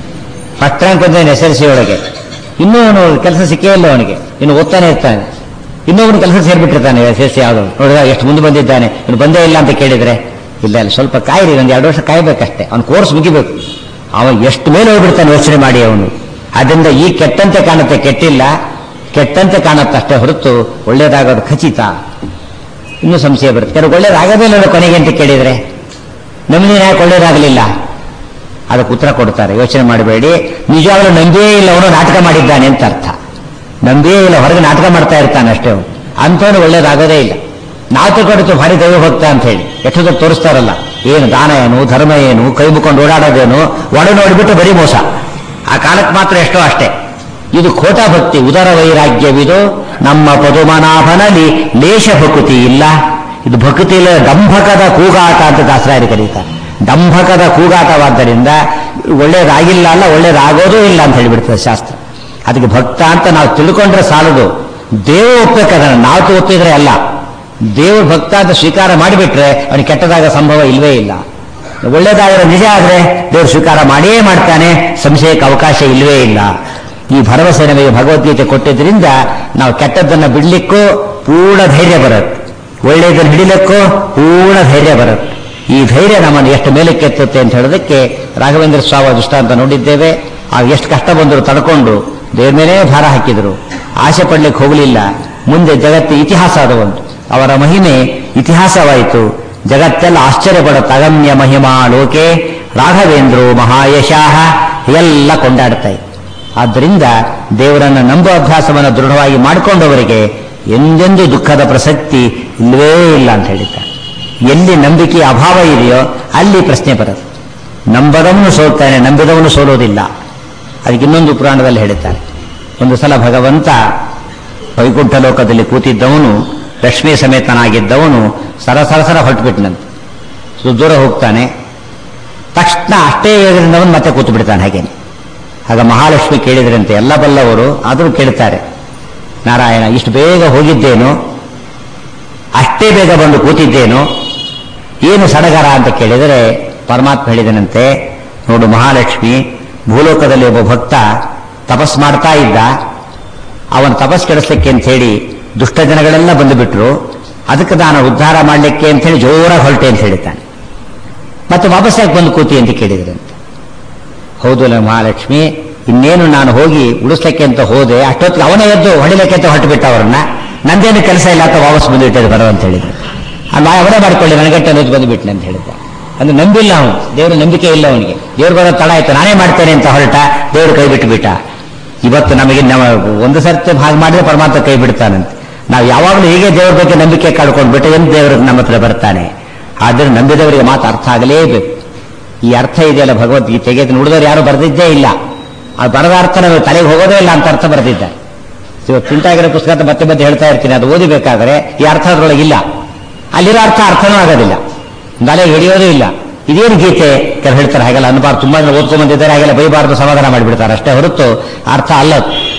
ಫಸ್ಟ್ ರ್ಯಾಂಕ್ ಬಂದೇನೆ ಎಸ್ ಎಲ್ ಸಿ ಒಳಗೆ ಇನ್ನೂ ಅವನು ಕೆಲಸ ಸಿಕ್ಕೇ ಇಲ್ಲ ಅವನಿಗೆ ಇನ್ನು ಓದ್ತಾನೆ ಇರ್ತಾನೆ ಇನ್ನೊಬ್ಬನು ಕೆಲಸ ಸೇರ್ಬಿಟ್ಟಿರ್ತಾನೆ ಎಸ್ ಎಸ್ ಸಿ ಯಾವುದು ನೋಡಿದಾಗ ಎಷ್ಟು ಮುಂದೆ ಬಂದಿದ್ದಾನೆ ಇನ್ನು ಬಂದೇ ಇಲ್ಲ ಅಂತ ಕೇಳಿದ್ರೆ ಇಲ್ಲ ಇಲ್ಲ ಸ್ವಲ್ಪ ಕಾಯಿರಿ ಒಂದು ಎರಡು ವರ್ಷ ಕಾಯ್ಬೇಕಷ್ಟೇ ಅವ್ನ ಕೋರ್ಸ್ ಮುಗಿಬೇಕು ಅವನು ಎಷ್ಟು ಮೇಲೆ ಹೋಗ್ಬಿಡ್ತಾನೆ ಯೋಚನೆ ಮಾಡಿ ಅವನು ಅದರಿಂದ ಈ ಕೆಟ್ಟಂತೆ ಕಾಣುತ್ತೆ ಕೆಟ್ಟಿಲ್ಲ ಕೆಟ್ಟಂತೆ ಕಾಣುತ್ತೆ ಅಷ್ಟೇ ಹೊರತು ಒಳ್ಳೇದಾಗೋದು ಖಚಿತ ಇನ್ನೂ ಸಂಶಯ ಬರುತ್ತೆ ಕೆಲವು ಒಳ್ಳೇದಾಗದೇ ಇಲ್ಲ ಕೊನೆಗೆ ಅಂತ ಕೇಳಿದ್ರೆ ನಮಗೆ ಯಾಕೆ ಒಳ್ಳೇದಾಗಲಿಲ್ಲ ಅದಕ್ಕೆ ಉತ್ತರ ಕೊಡ್ತಾರೆ ಯೋಚನೆ ಮಾಡಬೇಡಿ ನಿಜವಾಗ್ಲೂ ನಂಬಿಯೇ ಇಲ್ಲ ಅವನು ನಾಟಕ ಮಾಡಿದ್ದಾನೆ ಅಂತ ಅರ್ಥ ನಂಬಿಯೇ ಇಲ್ಲ ಹೊರಗೆ ನಾಟಕ ಮಾಡ್ತಾ ಇರ್ತಾನೆ ಅಷ್ಟೇ ಅವನು ಅಂಥವನು ಒಳ್ಳೇದಾಗೋದೇ ಇಲ್ಲ ನಾವು ತಿಳ್ಕೊಂಡಿತ್ತು ಭಾರಿ ದೈವ ಭಕ್ತ ಅಂತ ಹೇಳಿ ಎಷ್ಟೊತ್ತು ತೋರಿಸ್ತಾರಲ್ಲ ಏನು ದಾನ ಏನು ಧರ್ಮ ಏನು ಕೈ ಮುಕ್ಕೊಂಡು ಓಡಾಡೋದೇನು ಒಡ ನೋಡಿಬಿಟ್ಟು ಬರೀ ಮೋಸ ಆ ಕಾಲಕ್ಕೆ ಮಾತ್ರ ಎಷ್ಟೋ ಅಷ್ಟೇ ಇದು ಖೋಟ ಭಕ್ತಿ ಉದರ ವೈರಾಗ್ಯವಿದು ನಮ್ಮ ಪದುಮನಾಭನಲ್ಲಿ ಲೇಷ ಭಕುತಿ ಇಲ್ಲ ಇದು ಭಕ್ತಿ ಇಲ್ಲ ದಂಭಕದ ಕೂಗಾಟ ಅಂತ ದಾಸರಾಯರು ಕರೀತಾರೆ ದಂಭಕದ ಕೂಗಾಟವಾದ್ದರಿಂದ ಒಳ್ಳೇದಾಗಿಲ್ಲ ಅಲ್ಲ ಒಳ್ಳೇದಾಗೋದೂ ಇಲ್ಲ ಅಂತ ಹೇಳಿಬಿಡ್ತದೆ ಶಾಸ್ತ್ರ ಅದಕ್ಕೆ ಭಕ್ತ ಅಂತ ನಾವು ತಿಳ್ಕೊಂಡ್ರೆ ಸಾಲದು ದೇವ ಒಪ್ಪಬೇಕದನ್ನ ನಾವು ಒಪ್ಪಿದ್ರೆ ಅಲ್ಲ ದೇವ್ರ ಭಕ್ತ ಅಂತ ಸ್ವೀಕಾರ ಮಾಡಿಬಿಟ್ರೆ ಅವನಿಗೆ ಕೆಟ್ಟದಾಗ ಸಂಭವ ಇಲ್ವೇ ಇಲ್ಲ ಒಳ್ಳೇದಾಗಿರೋ ನಿಜ ಆದ್ರೆ ದೇವ್ರು ಸ್ವೀಕಾರ ಮಾಡಿಯೇ ಮಾಡ್ತಾನೆ ಸಂಶಯಕ್ಕೆ ಅವಕಾಶ ಇಲ್ವೇ ಇಲ್ಲ ಈ ಭರವಸೆ ನಮಗೆ ಭಗವದ್ಗೀತೆ ಕೊಟ್ಟಿದ್ರಿಂದ ನಾವು ಕೆಟ್ಟದ್ದನ್ನ ಬಿಡ್ಲಿಕ್ಕೂ ಪೂರ್ಣ ಧೈರ್ಯ ಬರುತ್ತೆ ಒಳ್ಳೆಯದನ್ನು ಹಿಡಿಲಿಕ್ಕೂ ಪೂರ್ಣ ಧೈರ್ಯ ಬರುತ್ತೆ ಈ ಧೈರ್ಯ ನಮ್ಮನ್ನು ಎಷ್ಟು ಮೇಲಕ್ಕೆ ಎತ್ತುತ್ತೆ ಅಂತ ಹೇಳೋದಕ್ಕೆ ರಾಘವೇಂದ್ರ ಸ್ವಾಮಿ ದೃಷ್ಟಾಂತ ನೋಡಿದ್ದೇವೆ ಆಗ ಎಷ್ಟು ಕಷ್ಟ ಬಂದರು ತಡ್ಕೊಂಡು ದೇವ್ರ ಮೇಲೆ ಭಾರ ಹಾಕಿದರು ಆಸೆ ಪಡ್ಲಿಕ್ಕೆ ಹೋಗಲಿಲ್ಲ ಮುಂದೆ ಜಗತ್ತು ಇತಿಹಾಸ ಅದು ಒಂದು ಅವರ ಮಹಿಮೆ ಇತಿಹಾಸವಾಯಿತು ಜಗತ್ತೆಲ್ಲ ಆಶ್ಚರ್ಯ ಪಡುತ್ತೆ ಅಗಮ್ಯ ಮಹಿಮಾ ಲೋಕೆ ರಾಘವೇಂದ್ರೋ ಮಹಾಯಶಾಹ ಎಲ್ಲ ಕೊಂಡಾಡ್ತಾ ಇತ್ತು ಆದ್ದರಿಂದ ದೇವರನ್ನು ನಂಬುವ ಅಭ್ಯಾಸವನ್ನು ದೃಢವಾಗಿ ಮಾಡಿಕೊಂಡವರಿಗೆ ಎಂದೆಂದೂ ದುಃಖದ ಪ್ರಸಕ್ತಿ ಇಲ್ಲವೇ ಇಲ್ಲ ಅಂತ ಹೇಳಿದ್ದಾರೆ ಎಲ್ಲಿ ನಂಬಿಕೆಯ ಅಭಾವ ಇದೆಯೋ ಅಲ್ಲಿ ಪ್ರಶ್ನೆ ಬರುತ್ತೆ ನಂಬದವನು ಸೋಲ್ತಾನೆ ನಂಬಿದವನು ಸೋಲೋದಿಲ್ಲ ಅದಕ್ಕೆ ಇನ್ನೊಂದು ಪುರಾಣದಲ್ಲಿ ಹೇಳುತ್ತಾರೆ ಒಂದು ಸಲ ಭಗವಂತ ವೈಕುಂಠ ಲೋಕದಲ್ಲಿ ಕೂತಿದ್ದವನು ಲಕ್ಷ್ಮೀ ಸಮೇತನಾಗಿದ್ದವನು ಸರಸರಸರ ಹೊರಟುಬಿಟ್ಟನಂತೆ ಸೊ ದೂರ ಹೋಗ್ತಾನೆ ತಕ್ಷಣ ಅಷ್ಟೇ ಅವನು ಮತ್ತೆ ಕೂತು ಬಿಡ್ತಾನೆ ಹಾಗೇನೆ ಆಗ ಮಹಾಲಕ್ಷ್ಮಿ ಕೇಳಿದ್ರಂತೆ ಎಲ್ಲ ಬಲ್ಲವರು ಆದರೂ ಕೇಳ್ತಾರೆ ನಾರಾಯಣ ಇಷ್ಟು ಬೇಗ ಹೋಗಿದ್ದೇನು ಅಷ್ಟೇ ಬೇಗ ಬಂದು ಕೂತಿದ್ದೇನು ಏನು ಸಡಗರ ಅಂತ ಕೇಳಿದರೆ ಪರಮಾತ್ಮ ಹೇಳಿದನಂತೆ ನೋಡು ಮಹಾಲಕ್ಷ್ಮಿ ಭೂಲೋಕದಲ್ಲಿ ಒಬ್ಬ ಭಕ್ತ ತಪಸ್ ಮಾಡ್ತಾ ಇದ್ದ ಅವನ ತಪಸ್ ಕೆಡಿಸ್ಲಿಕ್ಕೆ ಅಂತ ಹೇಳಿ ದುಷ್ಟ ಜನಗಳೆಲ್ಲ ಬಂದುಬಿಟ್ರು ಅದಕ್ಕೆ ನಾನು ಉದ್ಧಾರ ಮಾಡಲಿಕ್ಕೆ ಅಂತ ಹೇಳಿ ಜೋರಾಗಿ ಹೊರಟೆ ಅಂತ ಹೇಳ್ತಾನೆ ಮತ್ತೆ ವಾಪಸ್ಸಾಗಿ ಬಂದು ಕೂತಿ ಅಂತ ಕೇಳಿದ್ರಂತೆ ಹೌದಲ್ಲ ಮಹಾಲಕ್ಷ್ಮಿ ಇನ್ನೇನು ನಾನು ಹೋಗಿ ಉಳಿಸ್ಲಿಕ್ಕೆ ಅಂತ ಹೋದೆ ಅಷ್ಟೊತ್ತಿಗೆ ಅವನೇ ಎದ್ದು ಹೊಡಿಲಿಕ್ಕೆ ಅಂತ ಹೊರಟು ಬಿಟ್ಟ ಅವರನ್ನ ನಂದೇನು ಕೆಲಸ ಇಲ್ಲ ಅಂತ ವಾಪಸ್ ಬಂದುಬಿಟ್ಟೆ ಬರೋ ಅಂತ ಹೇಳಿದ್ರು ನಾ ಅವನೇ ಮಾಡ್ಕೊಳ್ಳಿ ನನಗಟ್ಟೆ ಅನ್ನೋದು ಬಂದುಬಿಟ್ನೆ ಅಂತ ಹೇಳಿದ್ದ ಅಂದ್ರೆ ನಂಬಿಲ್ಲ ಅವನು ದೇವರ ನಂಬಿಕೆ ಇಲ್ಲ ಅವನಿಗೆ ದೇವ್ರು ಬರೋ ತಡ ಆಯ್ತು ನಾನೇ ಮಾಡ್ತೇನೆ ಅಂತ ಹೊರಟ ದೇವರು ಕೈ ಬಿಟ್ಟು ಬಿಟ್ಟ ಇವತ್ತು ನಮಗೆ ನಮ್ಮ ಒಂದು ಸರ್ತಿ ಹಾಗೆ ಮಾಡಿದ್ರೆ ಪರಮಾತ್ಮ ಕೈ ಬಿಡ್ತಾನಂತೆ ನಾವು ಯಾವಾಗಲೂ ಹೀಗೆ ದೇವರ ಬಗ್ಗೆ ನಂಬಿಕೆ ಕಳ್ಕೊಂಡು ಬಿಟ್ಟು ಎಂದು ದೇವರು ನಮ್ಮ ಹತ್ರ ಬರ್ತಾನೆ ಆದರೆ ನಂಬಿದವರಿಗೆ ಮಾತು ಅರ್ಥ ಆಗಲೇಬೇಕು ಈ ಅರ್ಥ ಇದೆಯಲ್ಲ ಭಗವದ್ಗೀತೆಗೆ ಇದನ್ನು ಉಳಿದವರು ಯಾರು ಬರೆದಿದ್ದೇ ಇಲ್ಲ ಆ ಬರದ ಅರ್ಥ ನಮಗೆ ತಲೆಗೆ ಹೋಗೋದೇ ಇಲ್ಲ ಅಂತ ಅರ್ಥ ಬರೆದಿದ್ದಾರೆ ಇವತ್ತು ಪ್ರಿಂಟ್ ಆಗಿರೋ ಪುಸ್ತಕ ಅಂತ ಮತ್ತೆ ಮತ್ತೆ ಹೇಳ್ತಾ ಇರ್ತೀನಿ ಅದು ಓದಿಬೇಕಾದ್ರೆ ಈ ಅರ್ಥ ಅದರೊಳಗೆ ಇಲ್ಲ ಅಲ್ಲಿರೋ ಅರ್ಥ ಅರ್ಥನೂ ಆಗೋದಿಲ್ಲ ತಲೆಗೆ ಹಿಡಿಯೋದೇ ಇಲ್ಲ ಇದೇನು ಗೀತೆ ಕೆಲವು ಹೇಳ್ತಾರೆ ಹಾಗೆಲ್ಲ ಅನ್ಬಾರ್ದು ತುಂಬಾ ಜನ ಓದ್ಕೊಂಡ್ ಬಂದಿದ್ದಾರೆ ಹಾಗೆಲ್ಲ ಬೈಬಾರ್ದು ಸಮಾಧಾನ ಮಾಡಿಬಿಡ್ತಾರೆ ಅಷ್ಟೇ ಹೊರತು ಅರ್ಥ ಅಲ್ಲ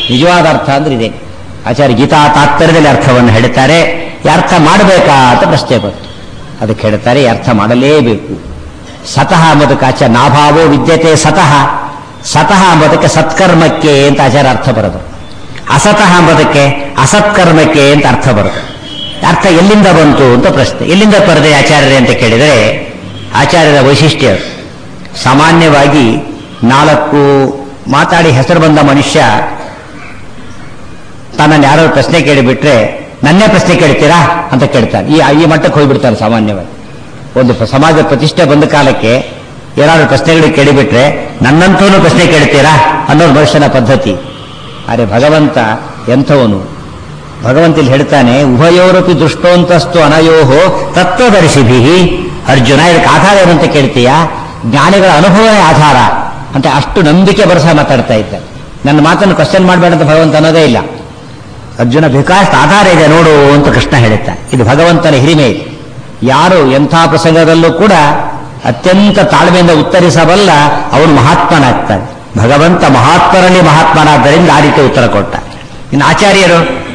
ನಿಜವಾದ ಅರ್ಥ ಅಂದ್ರೆ ಇದೆ ಆಚಾರ್ಯ ಗೀತಾ ತಾತ್ಪರ್ಯದಲ್ಲಿ ಅರ್ಥವನ್ನು ಹೇಳ್ತಾರೆ ಈ ಅರ್ಥ ಮಾಡಬೇಕಾ ಅಂತ ಪ್ರಶ್ನೆ ಬಂತು ಅದಕ್ಕೆ ಹೇಳ್ತಾರೆ ಈ ಅರ್ಥ ಮಾಡಲೇಬೇಕು ಸತಃ ಎಂಬುದಕ್ಕೆ ಆಚಾರ ನಾಭಾವೋ ವಿದ್ಯತೆ ಸತಃ ಸತಃ ಎಂಬುದಕ್ಕೆ ಸತ್ಕರ್ಮಕ್ಕೆ ಅಂತ ಆಚಾರ ಅರ್ಥ ಬರೋದು ಅಸತಃ ಎಂಬುದಕ್ಕೆ ಅಸತ್ಕರ್ಮಕ್ಕೆ ಅಂತ ಅರ್ಥ ಬರೋದು ಅರ್ಥ ಎಲ್ಲಿಂದ ಬಂತು ಅಂತ ಪ್ರಶ್ನೆ ಎಲ್ಲಿಂದ ಪರದೆ ಆಚಾರ್ಯರೇ ಅಂತ ಕೇಳಿದರೆ ಆಚಾರ್ಯರ ವೈಶಿಷ್ಟ್ಯ ಅದು. ಸಾಮಾನ್ಯವಾಗಿ ನಾಲ್ಕು ಮಾತಾಡಿ ಹೆಸರು ಬಂದ ಮನುಷ್ಯ ತನ್ನನ್ನು ಯಾರೋ ಪ್ರಶ್ನೆ ಕೇಳಿಬಿಟ್ರೆ ನನ್ನೇ ಪ್ರಶ್ನೆ ಕೇಳ್ತೀರಾ ಅಂತ ಕೇಳ್ತಾನೆ ಈ ಈ ಮಟ್ಟಕ್ಕೆ ಹೋಗ್ಬಿಡ್ತಾನೆ ಸಾಮಾನ್ಯವಾಗಿ ಒಂದು ಪ- ಸಮಾಜ ಪ್ರತಿಷ್ಠೆ ಬಂದ ಕಾಲಕ್ಕೆ ಏನಾದ್ರು ಪ್ರಶ್ನೆಗಳು ಕೇಳಿಬಿಟ್ರೆ ನನ್ನಂತವನು ಪ್ರಶ್ನೆ ಕೇಳ್ತೀರಾ ಅನ್ನೋದು ಮನುಷ್ಯನ ಪದ್ಧತಿ ಆದರೆ ಭಗವಂತ ಎಂಥವನು ಭಗವಂತ ಇಲ್ಲಿ ಹೇಳ್ತಾನೆ ಉಭಯೋರಪಿ ದೃಷ್ಟೋಂತಸ್ತು ಅನಯೋಹೋ ತತ್ವದರ್ಶಿಭಿ ಅರ್ಜುನ ಇದಕ್ಕೆ ಆಧಾರ ಏನು ಅಂತ ಕೇಳ್ತೀಯಾ ಜ್ಞಾನಿಗಳ ಅನುಭವನೇ ಆಧಾರ ಅಂತ ಅಷ್ಟು ನಂಬಿಕೆ ಬರಸ ಮಾತಾಡ್ತಾ ಇದ್ದಾರೆ ನನ್ನ ಮಾತನ್ನು ಕ್ವಶನ್ ಮಾಡಬೇಡ ಅಂತ ಭಗವಂತ ಅನ್ನೋದೇ ಇಲ್ಲ ಅರ್ಜುನ ಬೇಕಾಷ್ಟು ಆಧಾರ ಇದೆ ನೋಡು ಅಂತ ಕೃಷ್ಣ ಹೇಳುತ್ತಾನೆ ಇದು ಭಗವಂತನ ಹಿರಿಮೆ ಇದೆ ಯಾರು ಎಂಥ ಪ್ರಸಂಗದಲ್ಲೂ ಕೂಡ ಅತ್ಯಂತ ತಾಳ್ಮೆಯಿಂದ ಉತ್ತರಿಸಬಲ್ಲ ಅವನು ಮಹಾತ್ಮನಾಗ್ತಾನೆ ಭಗವಂತ ಮಹಾತ್ಮರಲ್ಲಿ ಮಹಾತ್ಮನಾದ್ದರಿಂದ ಆ ರೀತಿ ಉತ್ತರ ಕೊಟ್ಟ ಇನ್ನು ಆಚಾರ್ಯರು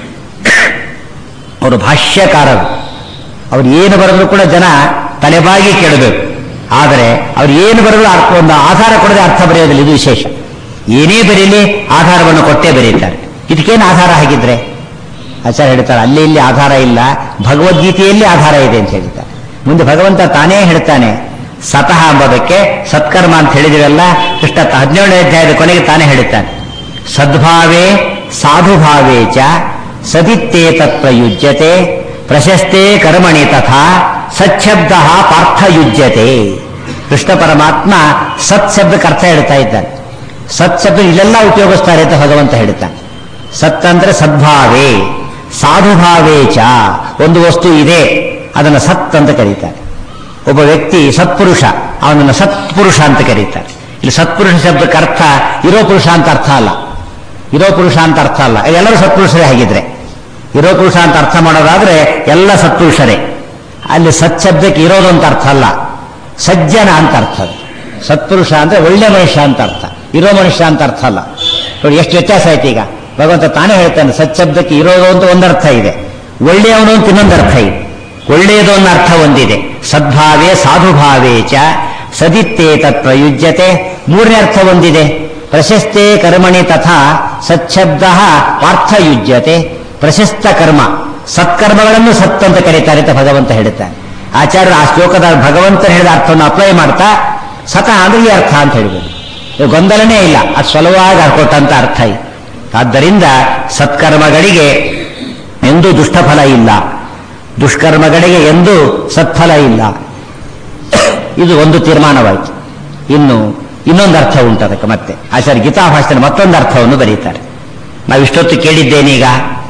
ಅವರು ಭಾಷ್ಯಕಾರರು ಅವ್ರು ಏನು ಬರೆದ್ರು ಕೂಡ ಜನ ತಲೆಬಾಗಿ ಕೇಳಬೇಕು ಆದರೆ ಅವ್ರು ಏನು ಬರೆದ್ರು ಅರ್ಥ ಒಂದು ಆಧಾರ ಕೊಡದೆ ಅರ್ಥ ಬರೆಯೋದಿಲ್ಲ ಇದು ವಿಶೇಷ ಏನೇ ಬರೀಲಿ ಆಧಾರವನ್ನು ಕೊಟ್ಟೇ ಬರೀತಾರೆ ಇದಕ್ಕೇನು ಆಧಾರ ಹಾಗಿದ್ರೆ ಆಚಾರ್ಯ ಹೇಳ್ತಾರೆ ಅಲ್ಲಿ ಇಲ್ಲಿ ಆಧಾರ ಇಲ್ಲ ಭಗವದ್ಗೀತೆಯಲ್ಲಿ ಆಧಾರ ಇದೆ ಅಂತ ಹೇಳ್ತಾರೆ ಮುಂದೆ ಭಗವಂತ ತಾನೇ ಹೇಳ್ತಾನೆ ಸತಃ ಎಂಬುದಕ್ಕೆ ಸತ್ಕರ್ಮ ಅಂತ ಹೇಳಿದಿರಲ್ಲ ಕೃಷ್ಣ ಹದಿನೇಳನೇ ಅಧ್ಯಾಯದ ಕೊನೆಗೆ ತಾನೇ ಹೇಳುತ್ತಾನೆ ಸದ್ಭಾವೇ ಸಾಧುಭಾವೇ ಚ ಸದಿತ್ತೇ ತತ್ವಯುಜ್ಯತೆ ಪ್ರಶಸ್ತೆ ಕರ್ಮಣಿ ತಥಾ ಸಚ್ಛಬ್ದ ಪಾರ್ಥಯುಜ್ಯತೆ ಕೃಷ್ಣ ಪರಮಾತ್ಮ ಸತ್ ಶಬ್ದಕ್ಕೆ ಅರ್ಥ ಹೇಳ್ತಾ ಇದ್ದಾನೆ ಸತ್ ಶಬ್ದ ಇಲ್ಲೆಲ್ಲ ಉಪಯೋಗಿಸ್ತಾರೆ ಅಂತ ಭಗವಂತ ಹೇಳ್ತಾನೆ ಸತ್ ಅಂದ್ರೆ ಸದ್ಭಾವೇ ಸಾಧುಭಾವೇ ಚ ಒಂದು ವಸ್ತು ಇದೆ ಅದನ್ನು ಸತ್ ಅಂತ ಕರೀತಾರೆ ಒಬ್ಬ ವ್ಯಕ್ತಿ ಸತ್ಪುರುಷ ಅವನನ್ನು ಸತ್ಪುರುಷ ಅಂತ ಕರೀತಾರೆ ಇಲ್ಲಿ ಸತ್ಪುರುಷ ಶಬ್ದಕ್ಕೆ ಅರ್ಥ ಇರೋ ಪುರುಷ ಅಂತ ಅರ್ಥ ಅಲ್ಲ ಇರೋ ಪುರುಷ ಅಂತ ಅರ್ಥ ಅಲ್ಲ ಎಲ್ಲರೂ ಸತ್ಪುರುಷರೇ ಹಾಗಿದ್ರೆ ಇರೋ ಪುರುಷ ಅಂತ ಅರ್ಥ ಮಾಡೋದಾದ್ರೆ ಎಲ್ಲ ಸತ್ಪುರುಷರೇ ಅಲ್ಲಿ ಸತ್ ಶಬ್ದಕ್ಕೆ ಇರೋದು ಅಂತ ಅರ್ಥ ಅಲ್ಲ ಸಜ್ಜನ ಅಂತ ಅರ್ಥ ಅದು ಸತ್ಪುರುಷ ಅಂದ್ರೆ ಒಳ್ಳೆ ಮನುಷ್ಯ ಅಂತ ಅರ್ಥ ಇರೋ ಮನುಷ್ಯ ಅಂತ ಅರ್ಥ ಅಲ್ಲ ನೋಡಿ ಎಷ್ಟು ವ್ಯತ್ಯಾಸ ಆಯ್ತು ಈಗ ಭಗವಂತ ತಾನೇ ಹೇಳ್ತಾನೆ ಸತ್ ಶಬ್ದಕ್ಕೆ ಇರೋದು ಅಂತ ಒಂದರ್ಥ ಇದೆ ಒಳ್ಳೆಯವನು ಅಂತ ಇನ್ನೊಂದು ಅರ್ಥ ಇದೆ ಒಳ್ಳೆಯದು ಅನ್ನೋ ಅರ್ಥ ಒಂದಿದೆ ಸದ್ಭಾವೇ ಸಾಧುಭಾವೇ ಚ ಸದಿತ್ತೇ ತತ್ಪ್ರಯುಜ್ಯತೆ ಮೂರನೇ ಅರ್ಥ ಒಂದಿದೆ ಪ್ರಶಸ್ತೆ ಕರ್ಮಣಿ ತಥಾ ಸಚ್ಛಬ್ದ ಪಾರ್ಥಯುಜ್ಯತೆ ಪ್ರಶಸ್ತ ಕರ್ಮ ಸತ್ಕರ್ಮಗಳನ್ನು ಸತ್ ಅಂತ ಕರೀತಾರೆ ಅಂತ ಭಗವಂತ ಹೇಳುತ್ತಾನೆ ಆಚಾರ್ಯರು ಆ ಶ್ಲೋಕದ ಭಗವಂತ ಹೇಳಿದ ಅರ್ಥವನ್ನು ಅಪ್ಲೈ ಮಾಡ್ತಾ ಸತಃ ಅಂದ್ರೆ ಈ ಅರ್ಥ ಅಂತ ಹೇಳ್ಬೋದು ಇದು ಗೊಂದಲನೇ ಇಲ್ಲ ಅದು ಸುಲಭವಾಗಿ ಕೊಟ್ಟಂತ ಅರ್ಥ ಇದೆ ಆದ್ದರಿಂದ ಸತ್ಕರ್ಮಗಳಿಗೆ ಎಂದೂ ದುಷ್ಟಫಲ ಇಲ್ಲ ದುಷ್ಕರ್ಮಗಳಿಗೆ ಎಂದೂ ಸತ್ಫಲ ಇಲ್ಲ ಇದು ಒಂದು ತೀರ್ಮಾನವಾಯಿತು ಇನ್ನು ಇನ್ನೊಂದು ಅರ್ಥ ಉಂಟು ಅದಕ್ಕೆ ಮತ್ತೆ ಆಚಾರ್ಯ ಗೀತಾ ಭಾಷೆಯಲ್ಲಿ ಮತ್ತೊಂದು ಅರ್ಥವನ್ನು ಬರೀತಾರೆ ನಾವು ಇಷ್ಟೊತ್ತು ಕೇಳಿದ್ದೇನೀಗ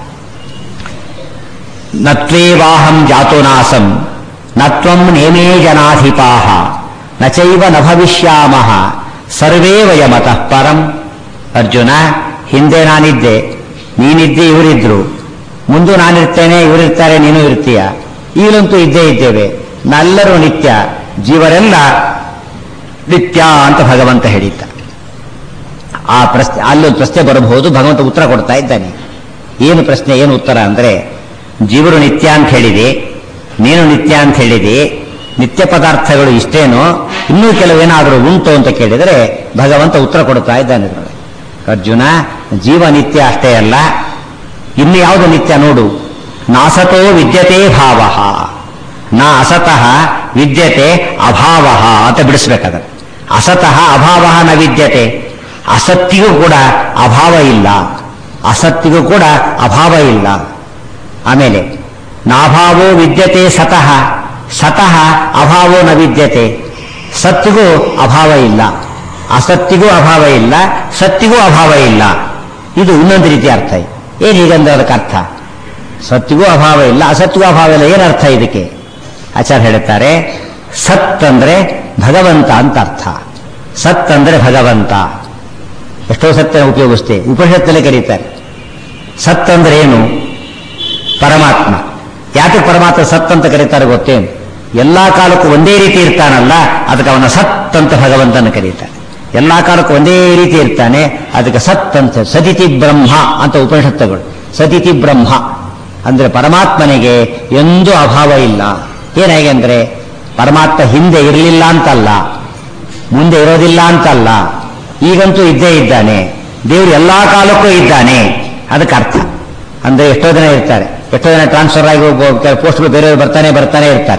ನತ್ವೇವಾಹಂ ಜಾತುನಾಸಂ ನತ್ವಂ ನೇಮೇ ಜನಾಧಿಪಾಹ ನಚೈವ ನ ಭವಿಷ್ಯಾಮಹ ಸರ್ವೇ ವಯಮತಃ ಪರಂ ಅರ್ಜುನ ಹಿಂದೆ ನಾನಿದ್ದೆ ನೀನಿದ್ದೆ ಇವರಿದ್ರು ಮುಂದೆ ನಾನಿರ್ತೇನೆ ಇವರಿರ್ತಾರೆ ನೀನು ಇರ್ತೀಯ ಈಗಲಂತೂ ಇದ್ದೇ ಇದ್ದೇವೆ ನಾವೆಲ್ಲರೂ ನಿತ್ಯ ಜೀವರೆಲ್ಲ ನಿತ್ಯ ಅಂತ ಭಗವಂತ ಹೇಳಿದ್ದ ಆ ಪ್ರಶ್ನೆ ಅಲ್ಲೊಂದು ಪ್ರಶ್ನೆ ಬರಬಹುದು ಭಗವಂತ ಉತ್ತರ ಕೊಡ್ತಾ ಇದ್ದಾನೆ ಏನು ಪ್ರಶ್ನೆ ಏನು ಉತ್ತರ ಅಂದ್ರೆ ಜೀವರು ನಿತ್ಯ ಅಂತ ಹೇಳಿದೆ ನೀನು ನಿತ್ಯ ಅಂತ ಹೇಳಿದೆ ನಿತ್ಯ ಪದಾರ್ಥಗಳು ಇಷ್ಟೇನೋ ಇನ್ನೂ ಕೆಲವೇನಾದರೂ ಉಂಟು ಅಂತ ಕೇಳಿದರೆ ಭಗವಂತ ಉತ್ತರ ಕೊಡ್ತಾ ಇದ್ದಾನೆ ಇದ್ರೊಳಗೆ. ಅರ್ಜುನ ಜೀವ ನಿತ್ಯ ಅಷ್ಟೇ ಅಲ್ಲ ಇನ್ನು ಯಾವುದು ನಿತ್ಯ ನೋಡು ನಾಸತೋ ವಿದ್ಯತೆ ಭಾವ ನಾ ಅಸತಃ ವಿದ್ಯತೆ ಅಭಾವ ಅಂತ ಬಿಡಿಸ್ಬೇಕಾದ್ರೆ ಅಸತಃ ಅಭಾವ ನ ವಿದ್ಯತೆ ಅಸತ್ತಿಗೂ ಕೂಡ ಅಭಾವ ಇಲ್ಲ ಅಸತ್ತಿಗೂ ಕೂಡ ಅಭಾವ ಇಲ್ಲ ಆಮೇಲೆ ನಾಭಾವೋ ವಿದ್ಯತೆ ಸತಃ ಸತಃ ಅಭಾವೋ ನ ವಿದ್ಯತೆ ಸತ್ತಿಗೂ ಅಭಾವ ಇಲ್ಲ ಅಸತ್ತಿಗೂ ಅಭಾವ ಇಲ್ಲ ಸತ್ತಿಗೂ ಅಭಾವ ಇಲ್ಲ ಇದು ಇನ್ನೊಂದು ರೀತಿ ಅರ್ಥ ಇದೆ ಏನು ಹೀಗಂದ್ರೆ ಅದಕ್ಕೆ ಅರ್ಥ ಸತ್ತಿಗೂ ಅಭಾವ ಇಲ್ಲ ಅಸತ್ತಿಗೂ ಅಭಾವ ಇಲ್ಲ ಏನು ಅರ್ಥ ಇದಕ್ಕೆ ಆಚಾರ್ಯ ಹೇಳುತ್ತಾರೆ ಸತ್ ಅಂದ್ರೆ ಭಗವಂತ ಅಂತ ಅರ್ಥ ಸತ್ ಅಂದ್ರೆ ಭಗವಂತ ಎಷ್ಟೋ ಸತ್ಯ ಉಪಯೋಗಿಸ್ತೇವೆ ಉಪನಿಷತ್ತಲ್ಲೇ ಕರೀತಾರೆ ಸತ್ ಅಂದ್ರೆ ಏನು ಪರಮಾತ್ಮ ಯಾಕೆ ಪರಮಾತ್ಮ ಸತ್ ಅಂತ ಕರೀತಾರೆ ಗೊತ್ತೇನು ಎಲ್ಲಾ ಕಾಲಕ್ಕೂ ಒಂದೇ ರೀತಿ ಇರ್ತಾನಲ್ಲ ಅದಕ್ಕೆ ಅವನ ಸತ್ ಅಂತ ಭಗವಂತನ ಕರೀತಾರೆ ಎಲ್ಲಾ ಕಾಲಕ್ಕೂ ಒಂದೇ ರೀತಿ ಇರ್ತಾನೆ ಅದಕ್ಕೆ ಸತ್ ಅಂತ ಸದಿತಿ ಬ್ರಹ್ಮ ಅಂತ ಉಪನಿಷತ್ತುಗಳು ಸದಿತಿ ಬ್ರಹ್ಮ ಅಂದ್ರೆ ಪರಮಾತ್ಮನಿಗೆ ಎಂದೂ ಅಭಾವ ಇಲ್ಲ ಏನಾಗೆ ಅಂದ್ರೆ ಪರಮಾತ್ಮ ಹಿಂದೆ ಇರಲಿಲ್ಲ ಅಂತಲ್ಲ ಮುಂದೆ ಇರೋದಿಲ್ಲ ಅಂತಲ್ಲ ಈಗಂತೂ ಇದ್ದೇ ಇದ್ದಾನೆ ದೇವರು ಎಲ್ಲಾ ಕಾಲಕ್ಕೂ ಇದ್ದಾನೆ ಅದಕ್ಕೆ ಅರ್ಥ ಅಂದ್ರೆ ಎಷ್ಟೋ ಜನ ಇರ್ತಾರೆ ಎಷ್ಟೋ ಜನ ಟ್ರಾನ್ಸ್ಫರ್ ಆಗಿ ಪೋಸ್ಟ್ಗಳು ಬೇರೆಯವರು ಬರ್ತಾನೆ ಬರ್ತಾನೆ ಇರ್ತಾರೆ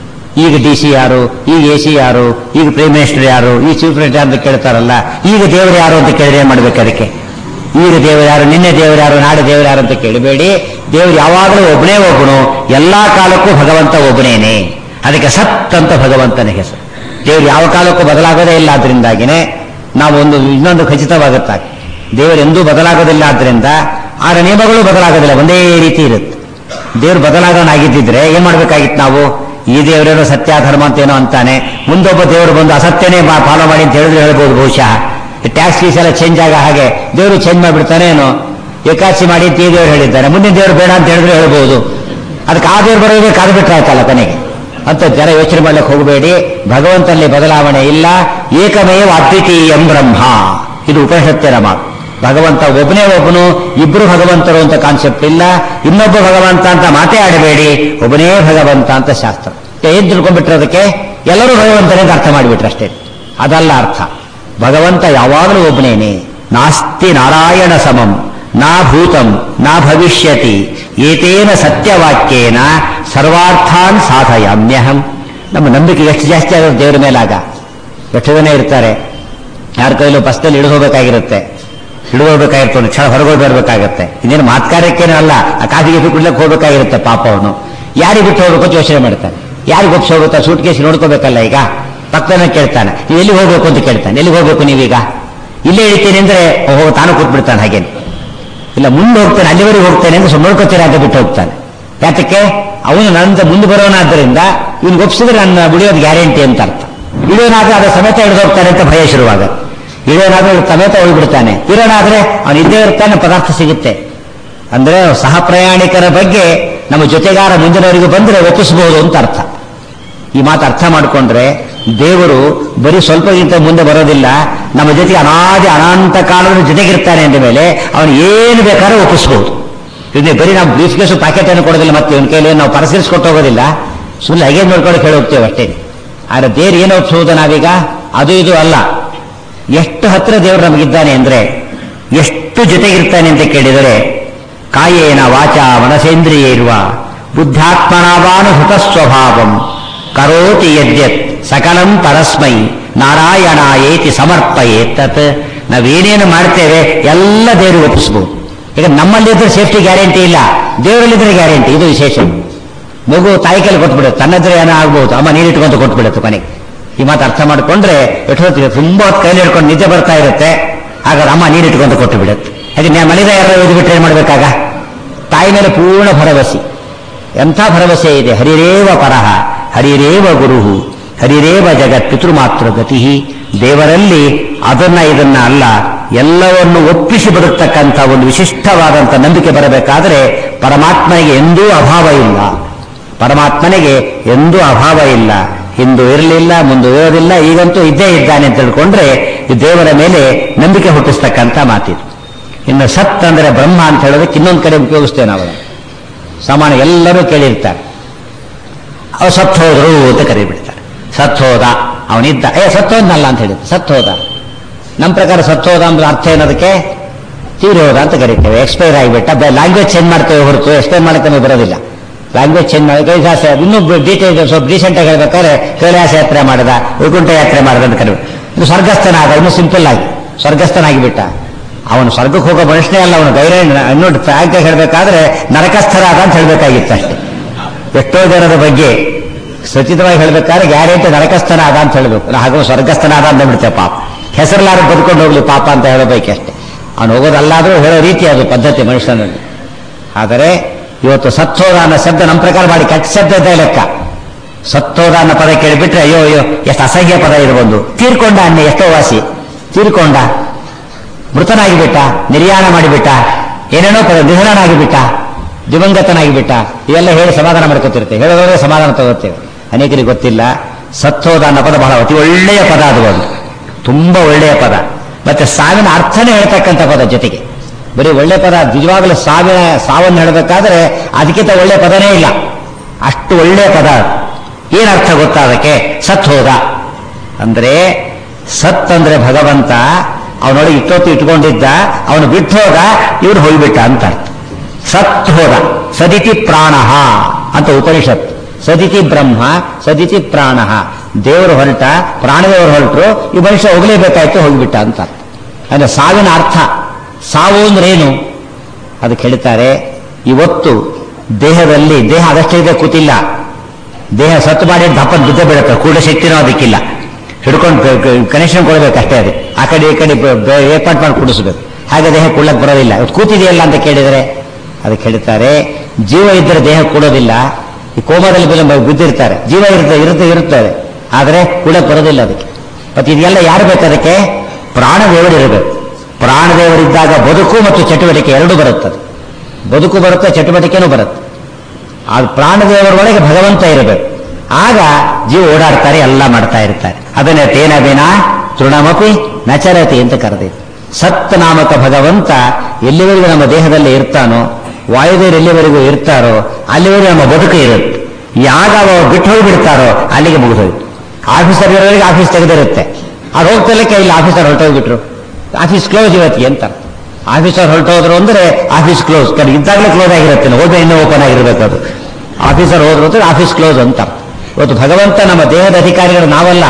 ಈಗ ಡಿ ಸಿ ಯಾರು ಈಗ ಎ ಸಿ ಯಾರು ಈಗ ಪ್ರೈಮ್ ಮಿನಿಸ್ಟರ್ ಯಾರು ಈ ಚೀಫ್ ಮಿನಿಸ್ಟರ್ ಅಂತ ಕೇಳ್ತಾರಲ್ಲ ಈಗ ದೇವರು ಯಾರು ಅಂತ ಕೇಳಿದ್ರೆ ಏನ್ ಮಾಡ್ಬೇಕು ಅದಕ್ಕೆ ಈಗ ದೇವರು ಯಾರು ನಿನ್ನೆ ದೇವರು ಯಾರು ನಾಳೆ ದೇವರು ಯಾರು ಅಂತ ಕೇಳಬೇಡಿ ದೇವರು ಯಾವಾಗಲೂ ಒಬ್ಬನೇ ಒಬ್ಬನು ಎಲ್ಲಾ ಕಾಲಕ್ಕೂ ಭಗವಂತ ಒಬ್ಬನೇನೆ ಅದಕ್ಕೆ ಸತ್ ಅಂತ ಭಗವಂತನ ಹೆಸರು ದೇವರು ಯಾವ ಕಾಲಕ್ಕೂ ಬದಲಾಗೋದೇ ಇಲ್ಲ ಆದ್ರಿಂದಾಗಿನೇ ನಾವು ಒಂದು ಇನ್ನೊಂದು ಖಚಿತವಾಗುತ್ತಾ ದೇವರು ಎಂದೂ ಬದಲಾಗೋದಿಲ್ಲ ಆದ್ರಿಂದ ಆರ ನಿಯಮಗಳು ಬದಲಾಗೋದಿಲ್ಲ ಒಂದೇ ರೀತಿ ಇರುತ್ತೆ ದೇವ್ರು ಬದಲಾಗೋಣಾಗಿದ್ದಿದ್ರೆ ಏನ್ ಮಾಡ್ಬೇಕಾಗಿತ್ತು ನಾವು ಈ ದೇವರೇನೋ ಸತ್ಯ ಧರ್ಮ ಅಂತ ಏನೋ ಅಂತಾನೆ ಮುಂದೊಬ್ಬ ದೇವರು ಬಂದು ಅಸತ್ಯನೇ ಫಾಲೋ ಮಾಡಿ ಅಂತ ಹೇಳಿದ್ರೆ ಹೇಳ್ಬೋದು ಬಹುಶಃ ಟ್ಯಾಕ್ಸ್ ಫೀಸ್ ಎಲ್ಲ ಚೇಂಜ್ ಆಗ ಹಾಗೆ ದೇವರು ಚೇಂಜ್ ಮಾಡಿಬಿಡ್ತಾನೆ ಏನೋ ಏಕಾದಶಿ ಮಾಡಿ ಅಂತ ಈ ದೇವರು ಹೇಳಿದ್ದಾನೆ ಮುಂದಿನ ದೇವರು ಬೇಡ ಅಂತ ಹೇಳಿದ್ರೆ ಹೇಳ್ಬೋದು ಅದಕ್ಕೆ ಆ ದೇವರು ಬರೋದೇ ಕಾದು ಬಿಟ್ರೆ ಆಯ್ತಲ್ಲ ಕೊನೆಗೆ ಅಂತ ಜನ ಯೋಚನೆ ಮಾಡ್ಲಿಕ್ಕೆ ಹೋಗಬೇಡಿ ಭಗವಂತನಲ್ಲಿ ಬದಲಾವಣೆ ಇಲ್ಲ ಏಕಮೇವ ಅದ್ವಿತೀಯಂ ಬ್ರಹ್ಮ ಇದು ಉಪನಿಷತ್ತಿನ ಮಾತು ಭಗವಂತ ಒಬ್ಬನೇ ಒಬ್ಬನು ಇಬ್ರು ಭಗವಂತರು ಅಂತ ಕಾನ್ಸೆಪ್ಟ್ ಇಲ್ಲ ಇನ್ನೊಬ್ಬ ಭಗವಂತ ಅಂತ ಮಾತೇ ಆಡಬೇಡಿ ಒಬ್ಬನೇ ಭಗವಂತ ಅಂತ ಶಾಸ್ತ್ರ ಏನ್ ತಿಳ್ಕೊಂಡ್ಬಿಟ್ರೆ ಅದಕ್ಕೆ ಎಲ್ಲರೂ ಭಗವಂತನೇ ಅಂತ ಅರ್ಥ ಮಾಡಿಬಿಟ್ರೆ ಅಷ್ಟೇ ಅದಲ್ಲ ಅರ್ಥ ಭಗವಂತ ಯಾವಾಗಲೂ ಒಬ್ಬನೇನೆ ನಾಸ್ತಿ ನಾರಾಯಣ ಸಮಂ ನಾ ಭೂತಂ ನಾ ಭವಿಷ್ಯತಿ ಏತೇನ ಸತ್ಯವಾಕ್ಯೇನ ಸರ್ವಾರ್ಥಾನ್ ಸಾಧಯಾಮ್ಯಹಂ ನಮ್ಮ ನಂಬಿಕೆ ಎಷ್ಟು ಜಾಸ್ತಿ ಆಗೋದು ದೇವರ ಮೇಲಾಗ ಎಷ್ಟು ಜನ ಇರ್ತಾರೆ ಯಾರ ಕೈಲೂ ಬಸ್ನಲ್ಲಿ ಇಳಿದು ಹೋಗ್ಬೇಕಾಗಿರುತ್ತೆ ಹಿಡಿದು ಹೋಗ್ಬೇಕಾಗಿರುತ್ತೆ ಒಂದು ಕ್ಷಣ ಹೊರಗೆ ಬರಬೇಕಾಗತ್ತೆ ಇನ್ನೇನು ಮಾತ್ಕಾರ್ಯಕ್ಕೇನೂ ಅಲ್ಲ ಆ ಕಾಫಿ ಗೀಫಿ ಕುಡ್ಲಕ್ಕೆ ಹೋಗ್ಬೇಕಾಗಿರುತ್ತೆ ಪಾಪ ಅವನು ಯಾರಿಗೆ ಬಿಟ್ಟು ಹೋಗ್ಬೇಕು ಅಂತ ಯೋಚನೆ ಮಾಡ್ತಾನೆ ಯಾರಿಗೆ ಒಪ್ಸಿ ಹೋಗುತ್ತಾ ಸೂಟ್ ಕೇಸಿ ನೋಡ್ಕೋಬೇಕಲ್ಲ ಈಗ ಪಕ್ಕದನ್ನ ಕೇಳ್ತಾನೆ ನೀವು ಎಲ್ಲಿ ಹೋಗ್ಬೇಕು ಅಂತ ಕೇಳ್ತಾನೆ ಎಲ್ಲಿ ಹೋಗ್ಬೇಕು ನೀವೀಗ ಇಲ್ಲೇ ಇಳಿತೀನಿ ಅಂದ್ರೆ ಹೋಗ ತಾನು ಕೂತ್ಬಿಡ್ತಾನೆ ಹಾಗೇನೆ ಇಲ್ಲ ಮುಂದೆ ಹೋಗ್ತಾನೆ ಅಲ್ಲಿವರೆಗೆ ಹೋಗ್ತಾನೆ ಅಂದ್ರೆ ಸ್ವಲ್ಪ ನೋಡ್ಕೋತೀರ ಅಂತ ಬಿಟ್ಟು ಹೋಗ್ತಾನೆ ಯಾತಕ್ಕೆ ಅವನು ನನ್ನ ಮುಂದೆ ಬರೋನಾದ್ದರಿಂದ ಇವನು ಒಪ್ಸಿದ್ರೆ ನನ್ನ ಬಿಡಿಯೋದು ಗ್ಯಾರಂಟಿ ಅಂತ ಅರ್ಥ ಇಳಿಯೋನಾದ್ರೆ ಅದರ ಸಮೇತ ಹಿಡಿದು ಹೋಗ್ತಾನೆ ಅಂತ ಭಯ ಶುರುವಾಗುತ್ತೆ ಇಳಿಯೋನಾದ್ರೆ ಸಮೇತ ಹೋಗ್ಬಿಡ್ತಾನೆ ಇರೋನಾದ್ರೆ ಅವನು ಇದ್ದೇ ಇರ್ತಾನೆ ಪದಾರ್ಥ ಸಿಗುತ್ತೆ ಅಂದ್ರೆ ಸಹ ಪ್ರಯಾಣಿಕರ ಬಗ್ಗೆ ನಮ್ಮ ಜೊತೆಗಾರ ಮುಂದಿನವರಿಗೆ ಬಂದ್ರೆ ಒಪ್ಪಿಸಬಹುದು ಅಂತ ಅರ್ಥ ಈ ಮಾತು ಅರ್ಥ ಮಾಡಿಕೊಂಡ್ರೆ ದೇವರು ಬರೀ ಸ್ವಲ್ಪಗಿಂತ ಮುಂದೆ ಬರೋದಿಲ್ಲ ನಮ್ಮ ಜೊತೆಗೆ ಅನಾದಿ ಅನಂತ ಕಾಲದ ಜೊತೆಗಿರ್ತಾನೆ ಅಂದ ಮೇಲೆ ಅವನು ಏನು ಬೇಕಾದ್ರೂ ಒಪ್ಪಿಸಬಹುದು ಇದು ಬರೀ ನಾವು ಬ್ರೀಫ್ ಕೇಸು ಪ್ಯಾಕೆಟ್ ಅನ್ನು ಕೊಡೋದಿಲ್ಲ ಮತ್ತೆ ಇವನ ಕೈಲಿ ನಾವು ಪರಿಸರಿಸ್ಕೊಟ್ಟು ಹೋಗೋದಿಲ್ಲ ಸುಮ್ಮನೆ ಹಾಗೆ ನೋಡ್ಕೊಂಡು ಹೇಳಿ ಹೋಗ್ತೇವೆ ಅಷ್ಟೇ ಆದ್ರೆ ದೇವ್ರು ಏನು ಒಪ್ಪಿಸುವುದು ನಾವೀಗ ಅದು ಇದು ಅಲ್ಲ ಎಷ್ಟು ಹತ್ರ ದೇವರು ನಮಗಿದ್ದಾನೆ ಅಂದ್ರೆ ಎಷ್ಟು ಜೊತೆಗಿರ್ತಾನೆ ಅಂತ ಕೇಳಿದರೆ ಕಾಯೇನ ವಾಚ ಮನಸೇಂದ್ರಿಯ ಇರುವ ಬುದ್ಧಾತ್ಮನಾವಾನುಭುತ ಸ್ವಭಾವಂ ಕರೋತಿ ಯದ್ಯತ್ ಸಕಲಂ ಪರಸ್ಮೈ ನಾರಾಯಣಾಯೇತಿ ಸಮರ್ಪಯೇತತ್ ನಾವೇನೇನು ಮಾಡ್ತೇವೆ ಎಲ್ಲ ದೇವರು ಒಪ್ಪಿಸಬಹುದು ಈಗ ನಮ್ಮಲ್ಲಿದ್ರೆ ಸೇಫ್ಟಿ ಗ್ಯಾರಂಟಿ ಇಲ್ಲ ದೇವರಲ್ಲಿದ್ರೆ ಗ್ಯಾರಂಟಿ ಇದು ವಿಶೇಷ ಮಗು ತಾಯಿ ಕೈಲಿ ಕೊಟ್ಬಿಡುತ್ತೆ ತನ್ನದ್ರೆ ಏನೋ ಆಗ್ಬಹುದು ಅಮ್ಮ ನೀರಿಟ್ಕೊಂತ ಕೊಟ್ಬಿಡುತ್ತೆ ಕೊನೆಗೆ ಈ ಮಾತು ಅರ್ಥ ಮಾಡ್ಕೊಂಡ್ರೆ ಎಷ್ಟು ಹೊತ್ತಿಗೆ ತುಂಬಾ ಹೊತ್ತು ಕೈಲಿ ಹಿಡ್ಕೊಂಡು ನಿದ್ದೆ ಬರ್ತಾ ಇರುತ್ತೆ ಹಾಗಾದ್ರೆ ಅಮ್ಮ ನೀರಿಟ್ಕೊಂತ ಕೊಟ್ಟು ಬಿಡುತ್ತೆ ಹಾಗೆ ನೀವು ಮನೆದ ಯಾರು ಇದು ಬಿಟ್ಟರೆ ಏನ್ ಮಾಡ್ಬೇಕಾಗ ತಾಯಿ ಮೇಲೆ ಪೂರ್ಣ ಭರವಸೆ ಎಂಥ ಭರವಸೆ ಇದೆ ಹರಿರೇವ ಪರಹ ಹರಿರೇವ ಗುರುಹು ಹರಿರೇವ ಜಗತ್ ಪಿತೃಮಾತೃ ಗತಿ ದೇವರಲ್ಲಿ ಅದನ್ನ ಇದನ್ನ ಅಲ್ಲ ಎಲ್ಲವನ್ನು ಒಪ್ಪಿಸಿ ಬದುಕ್ತಕ್ಕಂಥ ಒಂದು ವಿಶಿಷ್ಟವಾದಂಥ ನಂಬಿಕೆ ಬರಬೇಕಾದ್ರೆ ಪರಮಾತ್ಮನಿಗೆ ಎಂದೂ ಅಭಾವ ಇಲ್ಲ ಪರಮಾತ್ಮನಿಗೆ ಎಂದೂ ಅಭಾವ ಇಲ್ಲ ಹಿಂದೂ ಇರಲಿಲ್ಲ ಮುಂದೆ ಇರೋದಿಲ್ಲ ಈಗಂತೂ ಇದ್ದೇ ಇದ್ದಾನೆ ಅಂತ ತಿಳ್ಕೊಂಡ್ರೆ ಈ ದೇವರ ಮೇಲೆ ನಂಬಿಕೆ ಹುಟ್ಟಿಸ್ತಕ್ಕಂಥ ಮಾತಿದು ಇನ್ನು ಸತ್ ಅಂದ್ರೆ ಬ್ರಹ್ಮ ಅಂತ ಹೇಳೋದಕ್ಕೆ ಇನ್ನೊಂದು ಕಡೆ ಉಪಯೋಗಿಸ್ತೇವೆ ನಾವು ಅದನ್ನ. ಸಾಮಾನ್ಯ ಎಲ್ಲರೂ ಕೇಳಿರ್ತಾರೆ ಅವ ಸತ್ ಹೋದ್ರು ಅಂತ ಕರಿಬಿಡ್ತಾರೆ ಸತ್ ಹೋದ ಅವನಿದ್ದ ಏ ಸತ್ತೋದ್ನಲ್ಲ ಅಂತ ಹೇಳಿದ್ರು ಸತ್ ಹೋದ ನಮ್ಮ ಪ್ರಕಾರ ಸತ್ ಹೋದ ಅಂದ್ರೆ ಅರ್ಥ ಏನದಕ್ಕೆ ತೀರೋದ ಅಂತ ಕರಿತೇವೆ ಎಕ್ಸ್ಪೈರ್ ಆಗಿಬಿಟ್ಟ ಲ್ಯಾಂಗ್ವೇಜ್ ಚೇಂಜ್ ಮಾಡ್ತೇವೆ ಹೊರತು ಎಕ್ಸ್ಪೈರ್ ಮಾಡಕ್ಕೆ ನಮಗೆ ಬರೋದಿಲ್ಲ ಲ್ಯಾಂಗ್ವೇಜ್ ಚೇಂಜ್ ಮಾಡಿ ಕೈಲಾಸ ಇನ್ನೂ ಡೀಟೇಲ್ ಸ್ವಲ್ಪ ಡೀಸೆಂಟ್ ಆಗಿ ಹೇಳ್ಬೇಕಾದ್ರೆ ಕೈಲಾಸ ಯಾತ್ರೆ ಮಾಡಿದ ವೈಕುಂಠ ಯಾತ್ರೆ ಮಾಡಿದ ಅಂತ ಕರಿಬೇಕು ಇದು ಸ್ವರ್ಗಸ್ಥನಾದ ಇನ್ನು ಸಿಂಪಲ್ ಆಗಿ ಸ್ವರ್ಗಸ್ಥನಾಗಿಬಿಟ್ಟ ಅವನು ಸ್ವರ್ಗಕ್ಕೆ ಹೋಗೋ ಮನುಷ್ಯನೇ ಅಲ್ಲ ಅವನು ಗೈರ ಇನ್ನೂ ಫ್ರಾಂಕ್ ಆಗಿ ಹೇಳ್ಬೇಕಾದ್ರೆ ನರಕಸ್ಥರಾದ ಅಂತ ಹೇಳ್ಬೇಕಾಗಿತ್ತು ಅಷ್ಟೇ ಎಷ್ಟೋ ಜನರ ಬಗ್ಗೆ ಸಚಿತವಾಗಿ ಹೇಳ್ಬೇಕಾದ್ರೆ ಗ್ಯಾರಂಟಿ ನರಕಸ್ಥನಾದ ಅಂತ ಹೇಳ್ಬೇಕು ಹಾಗೂ ಸ್ವರ್ಗಸ್ಥನಾದ ಅಂತ ಬಿಡ್ತೇವೆ ಪಾಪ ಹೆಸರಲಾರ ಬದುಕೊಂಡು ಹೋಗ್ಲಿ ಪಾಪ ಅಂತ ಹೇಳಬೇಕಷ್ಟೇ ಅವನು ಹೋಗೋದಲ್ಲಾದ್ರೂ ಹೇಳೋ ರೀತಿ ಅದು ಪದ್ಧತಿ ಮನುಷ್ಯನಲ್ಲಿ ಆದರೆ ಇವತ್ತು ಸತ್ತೋದ ಅನ್ನೋ ಶಬ್ದ ನಮ್ಮ ಪ್ರಕಾರ ಮಾಡಿ ಕೆಟ್ಟ ಶಬ್ದ ಇದ್ದ ಲೆಕ್ಕ ಸತ್ತೋದ ಅನ್ನೋ ಪದ ಕೇಳಿಬಿಟ್ರೆ ಅಯ್ಯೋ ಅಯ್ಯೋ ಎಷ್ಟು ಅಸಹ್ಯ ಪದ ಇದು ಒಂದು ತೀರ್ಕೊಂಡ ಅನ್ನೆ ಎಷ್ಟೋ ವಾಸಿ ತೀರ್ಕೊಂಡ ಮೃತನಾಗಿಬಿಟ್ಟ ನಿರ್ಯಾಣ ಮಾಡಿಬಿಟ್ಟ ಏನೇನೋ ಪದ ನಿಧನನಾಗಿಬಿಟ್ಟ ದಿವಂಗತನಾಗಿಬಿಟ್ಟ ಇವೆಲ್ಲ ಹೇಳಿ ಸಮಾಧಾನ ಮಾಡ್ಕೊತಿರ್ತೇವೆ ಹೇಳೋದ್ರೆ ಸಮಾಧಾನ ತಗೋತೇವೆ ಅನೇಕರಿಗೆ ಗೊತ್ತಿಲ್ಲ ಸತ್ತೋದ ಅನ್ನೋ ಪದ ಬಹಳ ಅತಿ ಒಳ್ಳೆಯ ಪದ ಅದು ಒಂದು ತುಂಬಾ ಒಳ್ಳೆಯ ಪದ ಮತ್ತೆ ಸಾವಿನ ಅರ್ಥನೇ ಹೇಳ್ತಕ್ಕಂಥ ಪದ ಜೊತೆಗೆ ಬರೀ ಒಳ್ಳೆ ಪದ ನಿಜವಾಗಲೂ ಸಾವಿನ ಸಾವನ್ನು ಹೇಳಬೇಕಾದ್ರೆ ಅದಕ್ಕಿಂತ ಒಳ್ಳೆ ಪದನೇ ಇಲ್ಲ ಅಷ್ಟು ಒಳ್ಳೆಯ ಪದ ಅದು. ಏನ್ ಅರ್ಥ ಗೊತ್ತಾ ಅದಕ್ಕೆ ಸತ್ ಹೋದ ಅಂದ್ರೆ ಸತ್ ಅಂದ್ರೆ ಭಗವಂತ ಅವನೊಳಗೆ ಇಟ್ಟೊತ್ತು ಇಟ್ಕೊಂಡಿದ್ದ ಅವನು ಬಿಟ್ಟು ಹೋದ ಇವನು ಹೋಗ್ಬಿಟ್ಟ ಅಂತ ಅರ್ಥ ಸತ್ ಹೋದ ಸದಿತಿ ಪ್ರಾಣ ಅಂತ ಉಪನಿಷತ್ ಸದಿತಿ ಬ್ರಹ್ಮ ಸದಿತಿ ಪ್ರಾಣ ದೇವರು ಹೊರಟ ಪ್ರಾಣದೇವರು ಹೊರಟರು ಈ ಮನುಷ್ಯ ಹೋಗಲೇಬೇಕಾಯ್ತು ಹೋಗ್ಬಿಟ್ಟ ಅಂತ ಅರ್ಥ ಅಂದ್ರೆ ಸಾವಿನ ಅರ್ಥ ಸಾವು ಅಂದ್ರೇನು ಅದಕ್ಕೆ ಹೇಳ್ತಾರೆ ಇವತ್ತು ದೇಹದಲ್ಲಿ ದೇಹ ಅದಷ್ಟೇ ಇದೆ ಕೂತಿಲ್ಲ ದೇಹ ಸತ್ತು ಮಾಡಿ ದಪ್ಪ ಬಿದ್ದ ಬೀಳುತ್ತೆ ಕೂಡ ಶಕ್ತಿನೂ ಅದಕ್ಕಿಲ್ಲ ಹಿಡ್ಕೊಂಡು ಕನೆಕ್ಷನ್ ಕೊಡಬೇಕಷ್ಟೇ ಅದು ಆ ಕಡೆ ಈ ಕಡೆ ಬ- ಬ- ಏರ್ಪಾಟ್ ಮಾಡಿ ಕುಡಿಸ್ಬೇಕು ಹಾಗೆ ದೇಹ ಕೂಡಕ್ ಬರೋದಿಲ್ಲ ಇವತ್ತು ಕೂತಿದೆಯಲ್ಲ ಅಂತ ಕೇಳಿದರೆ ಅದಕ್ಕೆ ಹೇಳ್ತಾರೆ ಜೀವ ಇದ್ದರೆ ದೇಹ ಕೂಡೋದಿಲ್ಲ ಈ ಕೋಮದಲ್ಲಿ ಬಿಲ್ಲ ಬಿದ್ದಿರ್ತಾರೆ ಜೀವ ಇರುತ್ತೆ ಇರುತ್ತೆ ಇರುತ್ತದೆ ಆದರೆ ಕೂಡಕ್ ಬರೋದಿಲ್ಲ ಅದಕ್ಕೆ ಮತ್ತೆ ಇದೆಲ್ಲ ಯಾರು ಬೇಕು ಅದಕ್ಕೆ ಪ್ರಾಣದೇವರಿರಬೇಕು ಪ್ರಾಣದೇವರಿದ್ದಾಗ ಬದುಕು ಮತ್ತು ಚಟುವಟಿಕೆ ಎರಡೂ ಬರುತ್ತದೆ ಬದುಕು ಬರುತ್ತೆ ಚಟುವಟಿಕೆನೂ ಬರುತ್ತೆ ಆ ಪ್ರಾಣದೇವರ ಒಳಗೆ ಭಗವಂತ ಇರಬೇಕು ಆಗ ಜೀವ ಓಡಾಡ್ತಾರೆ ಎಲ್ಲ ಮಾಡ್ತಾ ಇರ್ತಾರೆ ಅದನ್ನೇ ತೇನ ಬೇನ ತೃಣಮಪಿ ನಚರತಿ ಅಂತ ಕರೆದಿತ್ತು ಸತ್ ನಾಮಕ ಭಗವಂತ ಎಲ್ಲಿವರೆಗೂ ನಮ್ಮ ದೇಹದಲ್ಲಿ ಇರ್ತಾನೋ ವಾಯುದೇವರು ಎಲ್ಲಿವರೆಗೂ ಇರ್ತಾರೋ ಅಲ್ಲಿವರೆಗೂ ನಮ್ಮ ಬದುಕು ಇರುತ್ತೆ ಯಾಗ ಅವರು ಬಿಟ್ಟು ಹೋಗಿಬಿಡ್ತಾರೋ ಅಲ್ಲಿಗೆ ಮುಗಿದೋಯ್ತು ಆಫೀಸರ್ ಇರೋರಿಗೆ ಆಫೀಸ್ ತೆಗೆದಿರುತ್ತೆ ಅವ್ರು ಹೋಗ್ತಲೇ ಕೈಲಿ ಆಫೀಸರ್ ಹೊರಟೋಗ್ಬಿಟ್ರು ಆಫೀಸ್ ಕ್ಲೋಸ್ ಇವತ್ತಿಗೆ ಅಂತ ಆಫೀಸರ್ ಹೊರಟೋದ್ರು ಅಂದ್ರೆ ಆಫೀಸ್ ಕ್ಲೋಸ್ ಕಡೆ ಇದ್ದಾಗಲೇ ಕ್ಲೋಸ್ ಆಗಿರುತ್ತೆ ಹೋದ್ರೆ ಇನ್ನೂ ಓಪನ್ ಆಗಿರ್ಬೇಕು ಅದು ಆಫೀಸರ್ ಹೋದ್ರು ಅಂದ್ರೆ ಆಫೀಸ್ ಕ್ಲೋಸ್ ಅಂತ ಇವತ್ತು ಭಗವಂತ ನಮ್ಮ ದೇಹದ ಅಧಿಕಾರಿಗಳು ನಾವಲ್ಲ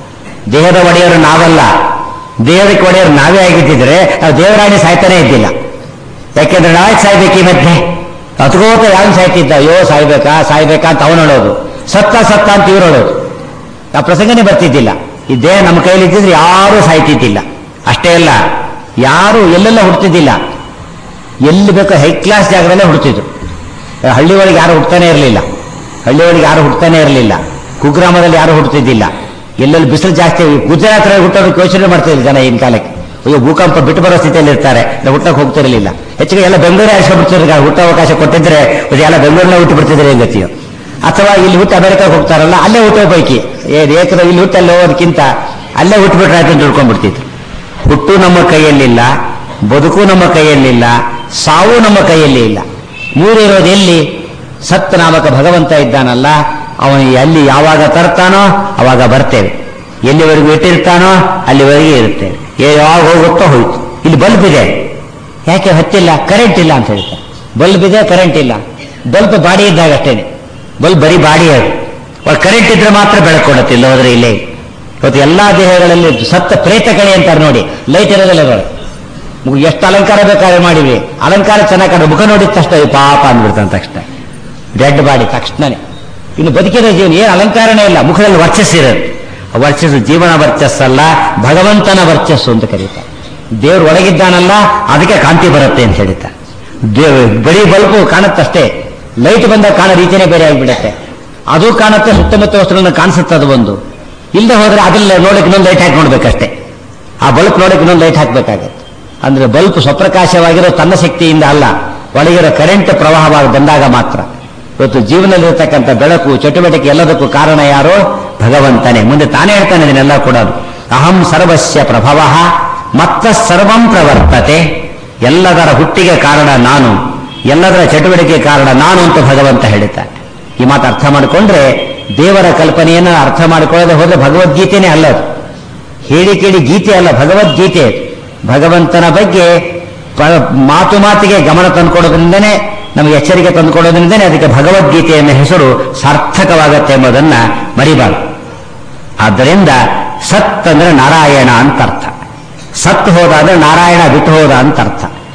ದೇಹದ ಒಡೆಯರು ನಾವಲ್ಲ ದೇಹದಕ್ಕೆ ಒಡೆಯರು ನಾವೇ ಆಗಿದ್ದಿದ್ರೆ ನಾವು ದೇವರಾಣಿ ಸಾಯ್ತಾನೆ ಇದ್ದಿಲ್ಲ ಯಾಕೆಂದ್ರೆ ನಾಳೆ ಸಾಯ್ಬೇಕು ಈ ಮಧ್ಯೆ ಅತ್ಕೋತ ಯಾರು ಸಾಯ್ತಿದ್ದ ಅಯ್ಯೋ ಸಾಯ್ಬೇಕಾ ಸಾಯ್ಬೇಕಾ ಅಂತ ಅವನು ಹೇಳೋದು ಸತ್ತ ಸತ್ತ ಅಂತ ಇವ್ರು ಹೇಳೋದು ಆ ಪ್ರಸಂಗನೇ ಬರ್ತಿದ್ದಿಲ್ಲ ಈ ದೇಹ ನಮ್ಮ ಕೈಯಲ್ಲಿ ಇದ್ದಿದ್ರೆ ಯಾರೂ ಸಾಯ್ತಿದ್ದಿಲ್ಲ ಅಷ್ಟೇ ಅಲ್ಲ ಯಾರು ಎಲ್ಲೆಲ್ಲ ಹುಡ್ತಿದ್ದಿಲ್ಲ ಎಲ್ಲಿ ಬೇಕೋ ಹೈ ಕ್ಲಾಸ್ ಜಾಗದಲ್ಲೇ ಹುಡ್ತಿದ್ರು ಹಳ್ಳಿ ಒಳಗೆ ಯಾರು ಹುಡ್ತಾನೆ ಇರಲಿಲ್ಲ ಹಳ್ಳಿ ಒಳಗೆ ಯಾರು ಹುಡ್ತಾನೆ ಇರಲಿಲ್ಲ ಕುಗ್ರಾಮದಲ್ಲಿ ಯಾರು ಹುಡ್ತಿದ್ದಿಲ್ಲ ಎಲ್ಲೆಲ್ಲಿ ಬಿಸಿಲು ಜಾಸ್ತಿ ಗುಜರಾತ್ ಹುಟ್ಟೋದಕ್ಕೆ ಯೋಚನೆ ಮಾಡ್ತಿದ್ರು ಜನ ಇನ್ ಕಾಲಕ್ಕೆ ಅಯ್ಯೋ ಭೂಕಂಪ ಬಿಟ್ಟು ಬರೋ ಸ್ಥಿತಿಯಲ್ಲಿ ಇರ್ತಾರೆ ನಾವು ಹುಟ್ಟಕ್ಕೆ ಹೋಗ್ತಿರಲಿಲ್ಲ ಹೆಚ್ಚಿಗೆ ಎಲ್ಲ ಬೆಂಗಳೂರೇ ಆರಿಸ್ಕೊಂಡ್ಬಿಡ್ತಿದ್ರು ಹುಟ್ಟ ಅವಕಾಶ ಕೊಟ್ಟಿದ್ರೆ ಇದು ಎಲ್ಲ ಬೆಂಗಳೂರಲ್ಲೇ ಹುಟ್ಟು ಬಿಡ್ತಿದ್ರೆ ಏನ್ ಗತಿಯೋ ಅಥವಾ ಇಲ್ಲಿ ಹುಟ್ಟು ಅಮೆರಿಕಕ್ಕೆ ಹೋಗ್ತಾರಲ್ಲ ಅಲ್ಲೇ ಹುಟ್ಟೋ ಪೈಕಿ ಏನ್ ಏಕದ ಇಲ್ಲಿ ಹುಟ್ಟು ಅಲ್ಲಿ ಹೋಗೋದಕ್ಕಿಂತ ಅಲ್ಲೇ ಹುಟ್ಟುಬಿಟ್ರೆ ಆಯ್ತು ಅಂತ ತಿಳ್ಕೊಂಡ್ಬಿಡ್ತಿದ್ರು ಹುಟ್ಟು ನಮ್ಮ ಕೈಯಲ್ಲಿಲ್ಲ ಬದುಕು ನಮ್ಮ ಕೈಯಲ್ಲಿಲ್ಲ ಸಾವು ನಮ್ಮ ಕೈಯಲ್ಲಿ ಇಲ್ಲ ಮೂರಿರೋದು ಎಲ್ಲಿ ಸತ್ ನಾಮಕ ಭಗವಂತ ಇದ್ದಾನಲ್ಲ ಅವನು ಎಲ್ಲಿ ಯಾವಾಗ ತರ್ತಾನೋ ಅವಾಗ ಬರ್ತೇವೆ ಎಲ್ಲಿವರೆಗೂ ಇಟ್ಟಿರ್ತಾನೋ ಅಲ್ಲಿವರೆಗೆ ಇರುತ್ತೇವೆ ಏ ಯಾವಾಗ ಹೋಗುತ್ತೋ ಹೋಯ್ತು ಇಲ್ಲಿ ಬಲ್ಬ್ ಇದೆ ಯಾಕೆ ಹತ್ತಿಲ್ಲ ಕರೆಂಟ್ ಇಲ್ಲ ಅಂತ ಹೇಳ್ತಾರೆ ಬಲ್ಬ್ ಇದೆ ಕರೆಂಟ್ ಇಲ್ಲ ಬಲ್ಬ್ ಬಾಡಿ ಇದ್ದಾಗ ಅಷ್ಟೇನೆ ಬಲ್ಬ್ ಬರೀ ಬಾಡಿ ಅದು ಒಳಗೆ ಕರೆಂಟ್ ಇದ್ರೆ ಮಾತ್ರ ಬೆಳಕು ಕೊಡುತ್ತೆ ಇಲ್ಲ ಹೋದ್ರೆ ಇಲ್ಲೇ ಇಲ್ಲ. ಇವತ್ತು ಎಲ್ಲಾ ದೇಹಗಳಲ್ಲಿ ಸತ್ತ ಪ್ರೇತಗಳೇ ಅಂತಾರೆ ನೋಡಿ ಲೈಟ್ ಇರೋದಿಲ್ಲ ಅದರೊಳಗೆ ಮುಗ್ ಎಷ್ಟು ಅಲಂಕಾರ ಬೇಕಾದ್ರೆ ಮಾಡಿವಿ ಅಲಂಕಾರ ಚೆನ್ನಾಗಿ ಕಂಡ್ರೆ ಮುಖ ನೋಡಿದ ತಕ್ಷಣ ಈ ಪಾಪ ಅಂದ್ಬಿಡ್ತಾನೆ ತಕ್ಷಣ ಡೆಡ್ ಬಾಡಿ ತಕ್ಷಣನೇ ಇನ್ನು ಬದುಕಿರೋ ಜೀವನ ಏನು ಅಲಂಕಾರನೇ ಇಲ್ಲ ಮುಖದಲ್ಲಿ ವರ್ಚಸ್ಸಿರೋದು ಆ ವರ್ಚಸ್ಸು ಜೀವನ ವರ್ಚಸ್ಸಲ್ಲ ಭಗವಂತನ ವರ್ಚಸ್ಸು ಅಂತ ಕರೀತಾರೆ ದೇವ್ರು ಒಳಗಿದ್ದಾನಲ್ಲ ಅದಕ್ಕೆ ಕಾಂತಿ ಬರುತ್ತೆ ಅಂತ ಹೇಳ್ತಾರೆ ದೇವ್ ಬರೀ ಬಲ್ಬು ಕಾಣುತ್ತಷ್ಟೇ ಲೈಟ್ ಬಂದಾಗ ಕಾಣೋ ರೀತಿನೇ ಬೇರೆ ಆಗಿಬಿಡುತ್ತೆ ಅದು ಕಾಣುತ್ತೆ ಸುತ್ತಮುತ್ತ ವಸ್ತುಗಳನ್ನ ಕಾಣಿಸುತ್ತೆ ಅದು ಒಂದು ಇಲ್ಲದೆ ಹೋದ್ರೆ ಅದ್ರಲ್ಲಿ ನೋಡಕ್ಕೆ ಇನ್ನೊಂದು ಲೈಟ್ ಹಾಕಿ ನೋಡ್ಬೇಕಷ್ಟೇ ಆ ಬಲ್ಬ್ ನೋಡಕ್ಕೆ ಇನ್ನೊಂದು ಲೈಟ್ ಹಾಕ್ಬೇಕಾಗತ್ತೆ ಅಂದ್ರೆ ಬಲ್ಬ್ ಸ್ವಪ್ರಕಾಶವಾಗಿರೋ ತನ್ನ ಶಕ್ತಿಯಿಂದ ಅಲ್ಲ ಒಳಗಿರೋ ಕರೆಂಟ್ ಪ್ರವಾಹವಾಗಿ ಬಂದಾಗ ಮಾತ್ರ ಇವತ್ತು ಜೀವನದಲ್ಲಿರ್ತಕ್ಕಂಥ ಬೆಳಕು ಚಟುವಟಿಕೆ ಎಲ್ಲದಕ್ಕೂ ಕಾರಣ ಯಾರು ಭಗವಂತನೇ ಮುಂದೆ ತಾನೇ ಹೇಳ್ತಾನೆ ಇದನ್ನೆಲ್ಲ ಕೂಡ ಅಹಂ ಸರ್ವಸ್ಯ ಪ್ರಭವ ಮತ್ತ ಸರ್ವಂ ಪ್ರವರ್ತತೆ ಎಲ್ಲದರ ಹುಟ್ಟಿಗೆ ಕಾರಣ ನಾನು ಎಲ್ಲದರ ಚಟುವಟಿಕೆ ಕಾರಣ ನಾನು ಅಂತ ಭಗವಂತ ಹೇಳುತ್ತಾನೆ ಈ ಮಾತು ಅರ್ಥ ಮಾಡಿಕೊಂಡ್ರೆ ದೇವರ ಕಲ್ಪನೆಯನ್ನು ಅರ್ಥ ಮಾಡಿಕೊಳ್ಳದೆ ಹೋದ್ರೆ ಭಗವದ್ಗೀತೆನೇ ಅಲ್ಲದು ಹೇಳಿ ಕೇಳಿ ಗೀತೆ ಅಲ್ಲ ಭಗವದ್ಗೀತೆ ಅದು. ಭಗವಂತನ ಬಗ್ಗೆ ಪ- ಮಾತು ಮಾತಿಗೆ ಗಮನ ತಂದುಕೊಡೋದ್ರಿಂದನೇ ನಮಗೆ ಎಚ್ಚರಿಕೆ ತಂದುಕೊಡೋದ್ರಿಂದನೇ ಅದಕ್ಕೆ ಭಗವದ್ಗೀತೆ ಎನ್ನುವ ಹೆಸರು ಸಾರ್ಥಕವಾಗತ್ತೆ ಎಂಬುದನ್ನ ಮರಿಬಾರದು ಆದ್ದರಿಂದ ಸತ್ ಅಂದ್ರೆ ನಾರಾಯಣ ಅಂತ ಅರ್ಥ ಸತ್ ಹೋದ ಅಂದ್ರೆ ನಾರಾಯಣ ಬಿಟ್ಟು ಹೋದ ಅಂತ ಅರ್ಥ